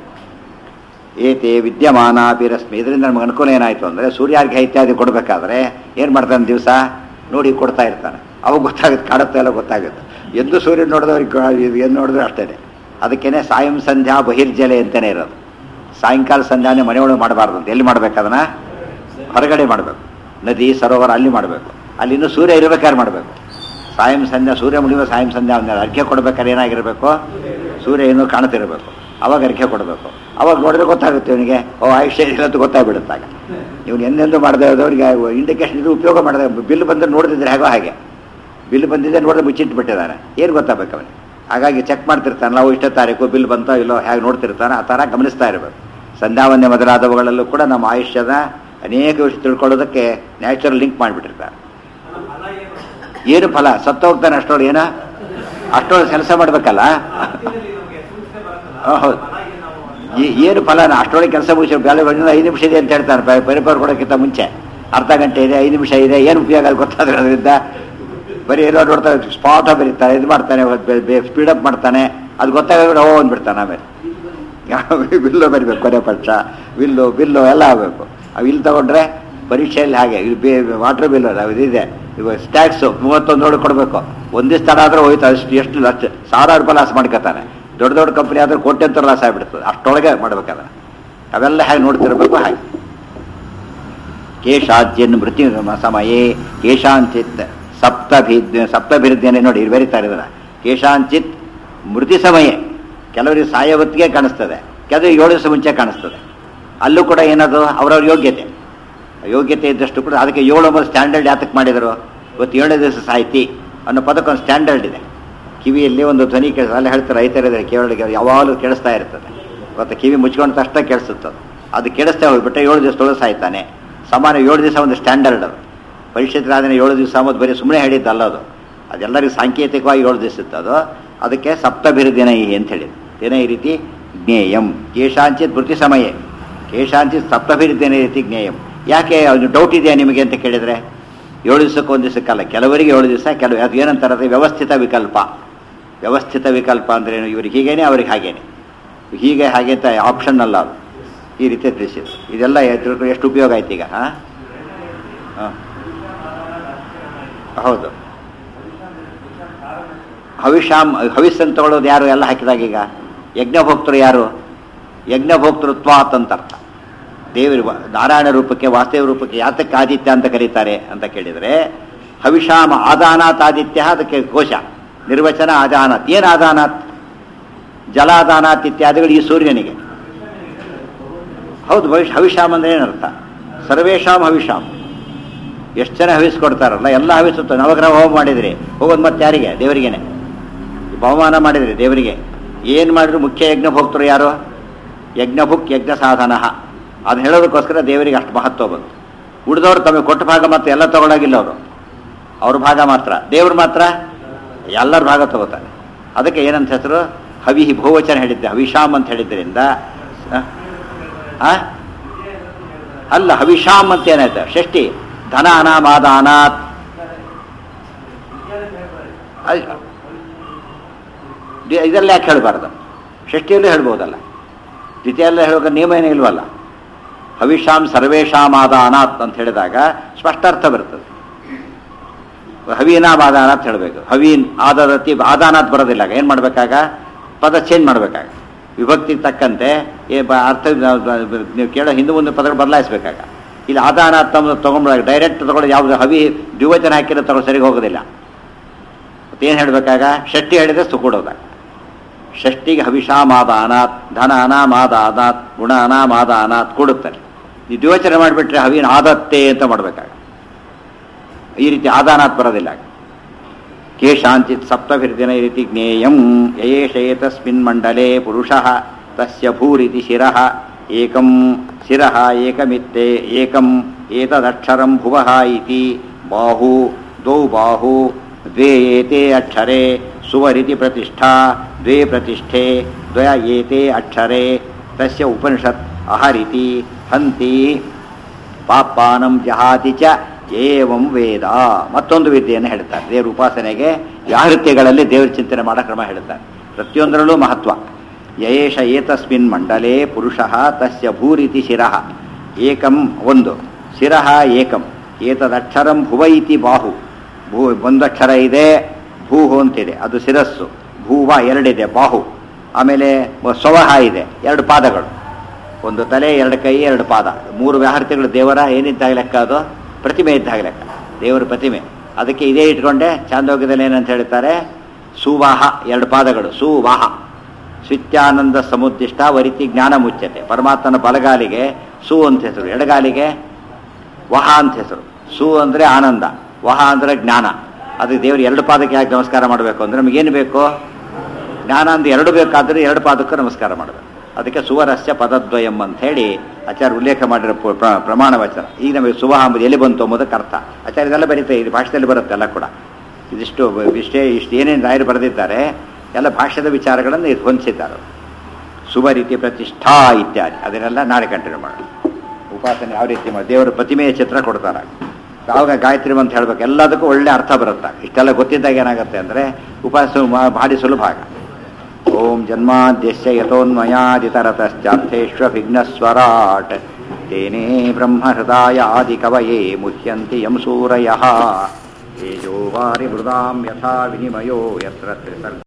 ಏತೆ ವಿದ್ಯಮಾನ ಬಿರಸ್ಮಿ ಇದರಿಂದ ನಮ್ಗೆ ಅನುಕೂಲ ಏನಾಯಿತು ಅಂದರೆ ಸೂರ್ಯಾರ್ಘ್ಯ ಇತ್ಯಾದಿ ಕೊಡಬೇಕಾದ್ರೆ ಏನು ಮಾಡ್ತಾನೆ ದಿವಸ ನೋಡಿ ಕೊಡ್ತಾ ಇರ್ತಾನೆ ಅವಾಗ ಗೊತ್ತಾಗುತ್ತೆ ಕಾಡುತ್ತೆ ಎಲ್ಲ ಗೊತ್ತಾಗುತ್ತೆ ಎಂದು ಸೂರ್ಯ ನೋಡಿದವ್ರಿಗೆ ಏನು ನೋಡಿದ್ರೆ ಅಷ್ಟೇ ಅದಕ್ಕೇನೆ ಸಾಯಂ ಸಂಧ್ಯಾ ಬಹಿರ್ಜಲೆ ಅಂತಲೇ ಇರೋದು ಸಾಯಂಕಾಲ ಸಂಧ್ಯಾನೆ ಮನೆಯೊಳಗೆ ಮಾಡಬಾರ್ದು ಅಂತ ಎಲ್ಲಿ ಮಾಡ್ಬೇಕು ಅದನ್ನು ಹೊರಗಡೆ ಮಾಡಬೇಕು ನದಿ ಸರೋವರ ಅಲ್ಲಿ ಮಾಡಬೇಕು ಅಲ್ಲಿ ಇನ್ನೂ ಸೂರ್ಯ ಇರಬೇಕಾದ್ರೆ ಮಾಡಬೇಕು ಸಾಯಂ ಸಂಧ್ಯಾ ಸೂರ್ಯ ಮುಡಿಯುವ ಸಾಯಂ ಸಂಧ್ಯಾ ಅಂದ್ರೆ ಅರ್ಘ್ಯ ಕೊಡ್ಬೇಕಾದ್ರೆ ಏನಾಗಿರಬೇಕು ಸೂರ್ಯ ಇನ್ನೂ ಕಾಣ್ತಿರಬೇಕು ಅವಾಗ ಅರ್ಘ್ಯ ಕೊಡಬೇಕು ಅವಾಗ ನೋಡಿದ್ರೆ ಗೊತ್ತಾಗುತ್ತೆ ಇವನಿಗೆ ಓ ಆಯುಷ್ಯ ಇಲ್ಲ ಅಂತ ಗೊತ್ತಾಗ್ಬಿಡುತ್ತಾಗ ಇವನು ಎಂದೆಂದು ಮಾಡದೆ ಹೋದವ್ರಿಗೆ ಇಂಡಿಕೇಶನ್ ಇದು ಉಪಯೋಗ ಮಾಡಿದೆ ಬಿಲ್ ಬಂದ್ರೆ ನೋಡಿದ್ರೆ ಹೇಗೋ ಹಾಗೆ ಬಿಲ್ ಬಂದಿದೆ ನೋಡಿದ್ರೆ ಮುಚ್ಚಿಟ್ಬಿಟ್ಟಿದ್ದಾನೆ ಏನು ಗೊತ್ತಾಗಬೇಕು ಅವನಿಗೆ ಹಾಗಾಗಿ ಚೆಕ್ ಮಾಡ್ತಿರ್ತಾನೆ ನಾವು ಇಷ್ಟೇ ತಾರೀಕು ಬಿಲ್ ಬಂತೋ ಇಲ್ಲೋ ಹೇಗೆ ನೋಡ್ತಿರ್ತಾನೆ ಆ ಥರ ಗಮನಿಸ್ತಾ ಇರಬೇಕು ಸಂಧ್ಯಾವನ್ಯ ಮೊದಲಾದವುಗಳಲ್ಲೂ ಕೂಡ ನಮ್ಮ ಆಯುಷ್ಯದ ಅನೇಕ ವಿಷಯ ತಿಳ್ಕೊಳ್ಳೋದಕ್ಕೆ ನ್ಯಾಚುರಲ್ ಲಿಂಕ್ ಮಾಡಿಬಿಟ್ಟಿರ್ತಾರೆ ಅಲ್ಲ, ಫಲ ಏನು ಏನು ಫಲ ಸತ್ತು ಹೋಗ್ತಾನೆ ಅಷ್ಟೊಳಗೆ ಏನ ಅಷ್ಟೊಳಗೆ ಕೆಲಸ ಮಾಡ್ಬೇಕಲ್ಲ ಅಂತ್ಯದಲ್ಲಿ ನಮಗೆ ಸೂಚನೆ ಬರುತ್ತಲ್ಲ ಆ, ಹೌದು. ಫಲ ಏನು ನಾವು ಈ- ಏನು ಫಲ ಅಷ್ಟೊಳಗೆ ಕೆಲಸ ಮುಗಿಸಿ ಬೇಳೆ ಬಂದಿದ್ದು ಐದು ನಿಮಿಷ ಇದೆ ಅಂತ ಹೇಳ್ತಾನೆ ಪರಿ- ಪರಿಪಾರ ಕೊಡೋಕ್ಕಿಂತ ಮುಂಚೆ ಅರ್ಧ ಗಂಟೆ ಇದೆ ಐದು ನಿಮಿಷ ಇದೆ ಏನು ಉಪಯೋಗ ಅದು ಗೊತ್ತಾದ್ರೆ ಅದರಿಂದ ಬರೀ ಏನೋ ನೋಡ್ತಾರೆ ಸ್ಪಾಟ ಬರೀತಾರೆ ಇದು ಮಾಡ್ತಾನೆ ಸ್ಪೀಡಪ್ ಮಾಡ್ತಾನೆ ಅದು ಗೊತ್ತಾಗ ಓ ಅಂದ್ಬಿಡ್ತಾನೆ ಆಮೇಲೆ ಬಿಲ್ಲು ಬರಿಬೇಕು ಕೊನೆ ಪಕ್ಷ ಬಿಲ್ಲು ಬಿಲ್ಲು ಎಲ್ಲ ಆಗಬೇಕು ಅವು ಇಲ್ಲಿ ತಗೊಂಡ್ರೆ ಪರೀಕ್ಷೆಯಲ್ಲಿ ಹಾಗೆ ಇದು ಬೇ ವಾಟರ್ ಬಿಲ್ ಅದು ಇದಿದೆ ಇವಾಗ ಟ್ಯಾಕ್ಸು ಮೂವತ್ತೊಂದು ನೋಡಿ ಕೊಡಬೇಕು ಒಂದಿಷ್ಟು ತಡ ಆದ್ರೆ ಹೋಯ್ತು ಅಷ್ಟು ಎಷ್ಟು ಲಕ್ಷ ಸಾವಿರಾರು ರೂಪಾಯಿ ಲಾಸ್ ಮಾಡ್ಕೊತಾನೆ ದೊಡ್ಡ ದೊಡ್ಡ ಕಂಪ್ನಿ ಆದ್ರೆ ಕೋಟ್ಯಂತರ ಲಾಸ್ ಆಗಿಬಿಡ್ತದೆ ಅಷ್ಟೊಳಗೆ ಮಾಡ್ಬೇಕಾದ್ರೆ ಅವೆಲ್ಲ ಹೇಗೆ ನೋಡ್ತಿರ್ಬೇಕು ಹಾಗೆ ಕೇಶಾದ್ಯನ್ ಮೃತ್ಯು ಸಮಯೇ ಕೇಶಾಂಚಿತ್ ಸಪ್ತಭಿ ಸಪ್ತಭಿರುದ್ಧನೆ ನೋಡಿ ಇಲ್ಲಿ ಬರೀತಾರೆ ಇದನ್ನ ಕೇಶಾಂಚಿತ್ ಮೃತಿ ಸಮಯ ಕೆಲವರಿಗೆ ಸಾಯ ಹೊತ್ತಿಗೆ ಕಾಣಿಸ್ತದೆ ಕೆಲವರಿಗೆ ಏಳು ದಿವಸ ಮುಂಚೆ ಕಾಣಿಸ್ತದೆ ಅಲ್ಲೂ ಕೂಡ ಏನದು ಅವರವ್ರ ಯೋಗ್ಯತೆ ಯೋಗ್ಯತೆ ಇದ್ದಷ್ಟು ಕೂಡ ಅದಕ್ಕೆ ಏಳು ಒಂಬತ್ತು ಸ್ಟ್ಯಾಂಡರ್ಡ್ ಯಾತಕ್ಕೆ ಮಾಡಿದರು ಇವತ್ತು ಏಳನೇ ದಿವಸ ಸಾಹಿತಿ ಅನ್ನೋ ಪದಕ್ಕೊಂದು ಸ್ಟ್ಯಾಂಡರ್ಡ್ ಇದೆ ಕಿವಿಯಲ್ಲಿ ಒಂದು ಧ್ವನಿ ಕೇಳಿಸ್ ಅಲ್ಲಿ ಹೇಳ್ತಾರೆ ರೈತರಿದ್ದಾರೆ ಕೇವಳಿಗೆ ಯಾವಾಗಲೂ ಕೇಳಿಸ್ತಾ ಇರ್ತದೆ ಇವತ್ತು ಕಿವಿ ಮುಚ್ಕೊಂಡ ತಕ್ಷಣ ಕೇಳಿಸುತ್ತದೆ ಅದು ಕೇಳಿಸ್ತಾ ಹೋಗ್ಬಿಟ್ಟೆ ಏಳು ದಿವಸದೊಳಗೆ ಸಾಯ್ತಾನೆ ಸಾಮಾನ್ಯ ಏಳು ದಿವಸ ಒಂದು ಸ್ಟ್ಯಾಂಡರ್ಡ್ ಅದು ಪರಿಷತ್ರಾದನೆ ಏಳು ದಿವಸ ಅಂಬೋದು ಬರೀ ಸುಮ್ಮನೆ ಹೇಳಿದ್ದಲ್ಲ ಅದು ಅದೆಲ್ಲರಿಗೂ ಸಾಂಕೇತಿಕವಾಗಿ ಏಳು ದಿವಸ ಇತ್ತು ಅದು ಅದಕ್ಕೆ ಸಪ್ತಭಿರುದಿನ ಅಂತ ಹೇಳಿದ್ರು ದಿನ ಈ ರೀತಿ ಜ್ಞೇಯಂ ಕೇಶಾಂಚಿತ್ ವೃತ್ತಿ ಸಮಯ ಕೇಶಾಂಚಿತ್ ಸಪ್ತಭಿರುದಿನ ರೀತಿ ಜ್ಞೇಯಂ ಯಾಕೆ ಅದು ಡೌಟ್ ಇದೆಯಾ ನಿಮಗೆ ಅಂತ ಕೇಳಿದರೆ ಏಳು ದಿವಸಕ್ಕೆ ಒಂದು ದಿವಸಕ್ಕಲ್ಲ ಕೆಲವರಿಗೆ ಏಳು ದಿವಸ ಕೆಲವು ಅದು ಏನಂತಾರೆ ಅದು ವ್ಯವಸ್ಥಿತ ವಿಕಲ್ಪ ವ್ಯವಸ್ಥಿತ ವಿಕಲ್ಪ ಅಂದ್ರೆ ಏನು ಇವ್ರಿಗೆ ಹೀಗೇನೆ ಅವ್ರಿಗೆ ಹಾಗೇನೆ ಹೀಗೆ ಹಾಗೆ ಅಂತ ಆಪ್ಷನ್ ಅಲ್ಲ ಅದು ಈ ರೀತಿ ತಿಳಿಸಿದ್ರು ಇದೆಲ್ಲ ತಿಳ್ಕೊಂಡು ಎಷ್ಟು ಉಪಯೋಗ ಆಯ್ತು ಈಗ ಹಾಂ ಹಾಂ ಹೌದು ಹವಿಷಾಮ್ ಹವಿಸ್ ಅಂತ ತಗೊಳ್ಳೋದು ಯಾರು ಎಲ್ಲ ಹಾಕಿದಾಗ ಈಗ ಯಜ್ಞಭೋಕ್ತರು ಯಾರು ಯಜ್ಞಭೋಕ್ತೃತ್ವಾತ್ ಅಂತ ಅರ್ಥ ದೇವರ ವ- ನಾರಾಯಣ ರೂಪಕ್ಕೆ ವಾಸ್ತವ ರೂಪಕ್ಕೆ ಯಾತಕ್ಕೆ ಆದಿತ್ಯ ಅಂತ ಕರೀತಾರೆ ಅಂತ ಕೇಳಿದರೆ ಹವಿಷಾಮ ಆದಾನಾತ್ ಆದಿತ್ಯ ಅದಕ್ಕೆ ಕೋಶ ನಿರ್ವಚನ ಆದಾನಾತ್ ಏನು ಆದಾನಾತ್ ಜಲಾದಾನಾತ್ ಇತ್ಯಾದಿಗಳು ಈ ಸೂರ್ಯನಿಗೆ ಹೌದು ಭವಿಷ್ಯ ಹವಿಷಾಮ್ ಅಂದ್ರೆ ಏನರ್ಥ ಸರ್ವೇಶಾಮ್ ಹವಿಷಾಮ್ ಎಷ್ಟು ಜನ ಹವಿಸ್ ಕೊಡ್ತಾರಲ್ಲ ಎಲ್ಲ ಹವಿಸುತ್ತೆ ನವಗ್ರಹ ಹೋಮ ಮಾಡಿದ್ರಿ ಹೋಗೋದು ಮತ್ತೆ ಯಾರಿಗೆ ದೇವರಿಗೇನೆ ಬಹುಮಾನ ಮಾಡಿದ್ರಿ ದೇವರಿಗೆ ಏನು ಮಾಡಿದ್ರು ಮುಖ್ಯ ಯಜ್ಞಭೋಕ್ತರು ಯಾರು ಯಜ್ಞಭುಕ್ ಯಜ್ಞ ಸಾಧನ ಅದನ್ನ ಹೇಳೋದಕ್ಕೋಸ್ಕರ ದೇವರಿಗೆ ಅಷ್ಟು ಮಹತ್ವ ಬಂತು ಉಳಿದವರು ತಮಗೆ ಕೊಟ್ಟ ಭಾಗ ಮಾತ್ರ ಎಲ್ಲ ತಗೊಳಗಿಲ್ಲ ಅವರು ಅವ್ರ ಭಾಗ ಮಾತ್ರ ದೇವ್ರು ಮಾತ್ರ ಎಲ್ಲರ ಭಾಗ ತಗೋತಾರೆ ಅದಕ್ಕೆ ಏನಂತ ಹೆಸರು ಹವಿ ಬಹುವಚನ ಹೇಳಿದ್ದೆ ಹವಿಷಾಮ್ ಅಂತ ಹೇಳಿದ್ರಿಂದ ಆ? ಆ? ಅಲ್ಲ ಹವಿಷಾಮ್ ಅಂತ ಏನಾಯ್ತು ಷಷ್ಠಿ ಧನ ಅನಾಮಾದಾನಾತ್ ಅದ್- ದಿ- ಇದೆಲ್ಲ ಯಾಕೆ ಹೇಳಬಾರ್ದು ಷಷ್ಠಿಯಲ್ಲೂ ಹೇಳ್ಬೋದಲ್ಲ ದ್ವಿತೀಯಲ್ಲೂ ಹೇಳುವಾಗ ನಿಯಮ ಏನೂ ಇಲ್ವಲ್ಲ ಹವಿಷಾಂ ಸರ್ವೇಷಾಂ ಆದಾನಾತ್ ಅಂತ ಹೇಳಿದಾಗ ಸ್ಪಷ್ಟಾರ್ಥ ಬರ್ತದೆ ಹವೀನಾಮ್ ಆದಾನಾತ್ ಹೇಳಬೇಕು ಹವೀನ್ ಆದರತಿ ಆದಾನಾತ್ ಬರೋದಿಲ್ಲ ಏನು ಮಾಡಬೇಕಾಗ ಪದ ಚೇಂಜ್ ಮಾಡಬೇಕಾಗ ವಿಭಕ್ತಿಗೆ ತಕ್ಕಂತೆ ಏ ಬ- ಅರ್ಥ ನೀವು ಕೇಳೋ ಹಿಂದೆ ಮುಂದೆ ಪದಗಳು ಬದಲಾಯಿಸ್ಬೇಕಾಗ ಇಲ್ಲಿ ಆದಾನಾತ್ ತಮ್ಮ ತೊಗೊಂಡ್ಬಿಡಾಗ ಡೈರೆಕ್ಟ್ ತಗೊಳ್ಳೋದು ಯಾವುದು ಹವಿ ದ್ವಿವಚನ ಹಾಕಿರೋ ತಗೊಳ್ಳೋ ಸರಿಗೆ ಹೋಗೋದಿಲ್ಲ ಮತ್ತೇನು ಹೇಳಬೇಕಾಗ ಷಷ್ಠಿ ಹೇಳಿದ್ರೆ ಸುಕೂಡೋದಾಗ ಷಷ್ಠಿಗೆ ಹವಿಷಾಮಾದಾನಾತ್ ಧನ ಅನಾಮಾದಾನಾತ್ ಗುಣ ಅನಾಮಾದಾನಾತ್ ಕೊಡುತ್ತಾರೆ ಇದು ಯೋಚನೆ ಮಾಡಿಬಿಟ್ರೆ ಹವಿನ ಆದತ್ತೆ ಅಂತ ಮಾಡಬೇಕಾಗ ಈ ರೀತಿ ಆದಾನಾತ್ ಬರೋದಿಲ್ಲ ಕೇಶಾಂಚಿತ್ ಸಪ್ತಭಿರ್ದಿನ ರೀತಿ ಜ್ಞೇಯಂ ಯಯೇಷ ಏತಸ್ಮಿನ್ ಮಂಡಲೆ ಪುರುಷಃ ತಸ್ಯ ಭೂರಿತಿ ಶಿರಃ ಏಕಂ ಶಿರಃ ಏಕಮಿತ್ತೆ ಏಕಂ ಏತದಕ್ಷರಂ ಭುವಃ ಇತಿ ಬಾಹು ದ್ವೌ ಬಾಹು ದ್ವೇ ಏತೆ ಅಕ್ಷರೆ ಸುವರಿತಿ ಪ್ರತಿಷ್ಠಾ ದ್ವೇ ಪ್ರತಿಷ್ಠೆ ದ್ವಯ ಏತೆ ಅಕ್ಷರೆ ತಸ್ಯ ಉಪನಿಷತ್ ಅಹರಿತಿ ಹಂತಿ ಪಾಪಾನಂ ಜಹಾತಿ ಚ ಏವಂ ವೇದ ಮತ್ತೊಂದು ವಿದ್ಯೆಯನ್ನು ಹೇಳ್ತಾರೆ ದೇವರ ಉಪಾಸನೆಗೆ ವ್ಯಾಹೃತ್ಯಗಳಲ್ಲಿ ದೇವರ ಚಿಂತನೆ ಮಾಡೋ ಕ್ರಮ ಹೇಳ್ತಾರೆ ಪ್ರತಿಯೊಂದರಲ್ಲೂ ಮಹತ್ವ ಯಯೇಷ ಏತಸ್ಮಿನ್ ಮಂಡಲೇ ಪುರುಷಃ ತಸ್ಯ ಭೂರಿತಿ ಶಿರಃ ಏಕಂ ಒಂದು ಶಿರಃ ಏಕಂ ಏತದಕ್ಷರಂ ಭುವ ಇತಿ ಬಾಹು ಭೂ ಒಂದಕ್ಷರ ಇದೆ ಭೂಹು ಅಂತಿದೆ ಅದು ಶಿರಸ್ಸು ಭೂವ ಎರಡಿದೆ ಬಾಹು ಆಮೇಲೆ ಸ್ವವಹ ಇದೆ ಎರಡು ಪಾದಗಳು ಒಂದು ತಲೆ ಎರಡು ಕೈ ಎರಡು ಪಾದ ಮೂರು ವ್ಯಾಹೃತಿಗಳು ದೇವರ ಏನಿದ್ದಾಗ ಲೆಕ್ಕ ಅದು ಪ್ರತಿಮೆ ಇದ್ದಾಗ ಲೆಕ್ಕ ದೇವರ ಪ್ರತಿಮೆ ಅದಕ್ಕೆ ಇದೇ ಇಟ್ಕೊಂಡೆ ಚಾಂದೋಗ್ಯದಲ್ಲಿ ಏನಂತ ಹೇಳ್ತಾರೆ ಸುವಾಹ ಎರಡು ಪಾದಗಳು ಸುವಾಹ ಸ್ವಿತ್ಯಾನಂದ ಸಮುದ್ದಿಷ್ಟ ವರಿತಿ ಜ್ಞಾನ ಮುಚ್ಚತೆ ಪರಮಾತ್ಮನ ಬಲಗಾಲಿಗೆ ಸು ಅಂತ ಹೆಸರು ಎಡಗಾಲಿಗೆ ವಹ ಅಂತ ಹೆಸರು ಸು ಅಂದರೆ ಆನಂದ ವಹ ಅಂದರೆ ಜ್ಞಾನ ಅದಕ್ಕೆ ದೇವರು ಎರಡು ಪಾದಕ್ಕೆ ಯಾಕೆ ನಮಸ್ಕಾರ ಮಾಡಬೇಕು ಅಂದರೆ ನಮಗೇನು ಬೇಕು ಜ್ಞಾನ ಅಂತ ಎರಡು ಬೇಕಾದರೆ ಎರಡು ಪಾದಕ್ಕೂ ನಮಸ್ಕಾರ ಮಾಡಬೇಕು ಅದಕ್ಕೆ ಸುವರಸ್ಯ ಪದದ್ವಯಂ ಅಂತ ಹೇಳಿ ಆಚಾರ್ಯ ಉಲ್ಲೇಖ ಮಾಡಿರೋ ಪ್ರ- ಪ್ರ- ಪ್ರಮಾಣ ವಚನ ಈಗ ನಮಗೆ ಸುವಹ ಅಂಬುದು ಎಲ್ಲಿ ಬಂತು ಅಂಬುದಕ್ಕೆ ಅರ್ಥ ಆಚಾರ್ಯ ಇದೆಲ್ಲ ಬರೀತಾರೆ ಇದು ಭಾಷೆಯಲ್ಲಿ ಬರುತ್ತೆ ಎಲ್ಲ ಕೂಡ ಇದಿಷ್ಟು ಇಷ್ಟೇ ಇಷ್ಟು ಏನೇನು ರಾಯರು ಬರೆದಿದ್ದಾರೆ ಎಲ್ಲ ಭಾಷ್ಯದ ವಿಚಾರಗಳನ್ನು ಇದು ಹೊಂದಿಸಿದ್ದಾರೆ ಶುಭ ರೀತಿ ಪ್ರತಿಷ್ಠಾ ಇತ್ಯಾದಿ ಅದನ್ನೆಲ್ಲ ನಾಳೆ ಕಂಟಿನ್ಯೂ ಮಾಡೋಣ ಉಪಾಸನೆ ಯಾವ ರೀತಿ ಮಾಡಿ ದೇವರ ಪ್ರತಿಮೆಯ ಚಿತ್ರ ಕೊಡ್ತಾರೆ ಆವಾಗ ಗಾಯತ್ರಿ ಅಂತ ಹೇಳ್ಬೇಕು ಎಲ್ಲದಕ್ಕೂ ಒಳ್ಳೆ ಅರ್ಥ ಬರುತ್ತೆ ಇಷ್ಟೆಲ್ಲ ಗೊತ್ತಿದ್ದಾಗ ಏನಾಗುತ್ತೆ ಅಂದರೆ ಉಪಾಸ ಮಾ- ಭಾರಿ ಸುಲಭ ಆಗ ಓಂ ಜನ್ಮಾದ್ಯಸ್ಯ ಯಥೋನ್ಮಯಾದಿತರತಶ್ಚಾರ್ಥೇಷ್ವಿಘ್ನಸ್ವರಾಟ್ ತೇನೇ ಬ್ರಹ್ಮಹೃದಾಯಾದಿ ಕವಯೇ ಮುಹ್ಯಂತಿ ಯಂ ಸೂರಯಃ ತೇಜೋ ವಾರಿ ಮೃದಾಂ ಯಥಾ ವಿನಿಮಯೋ ಯತ್ರ ತ್ರಿಸರ್ಗ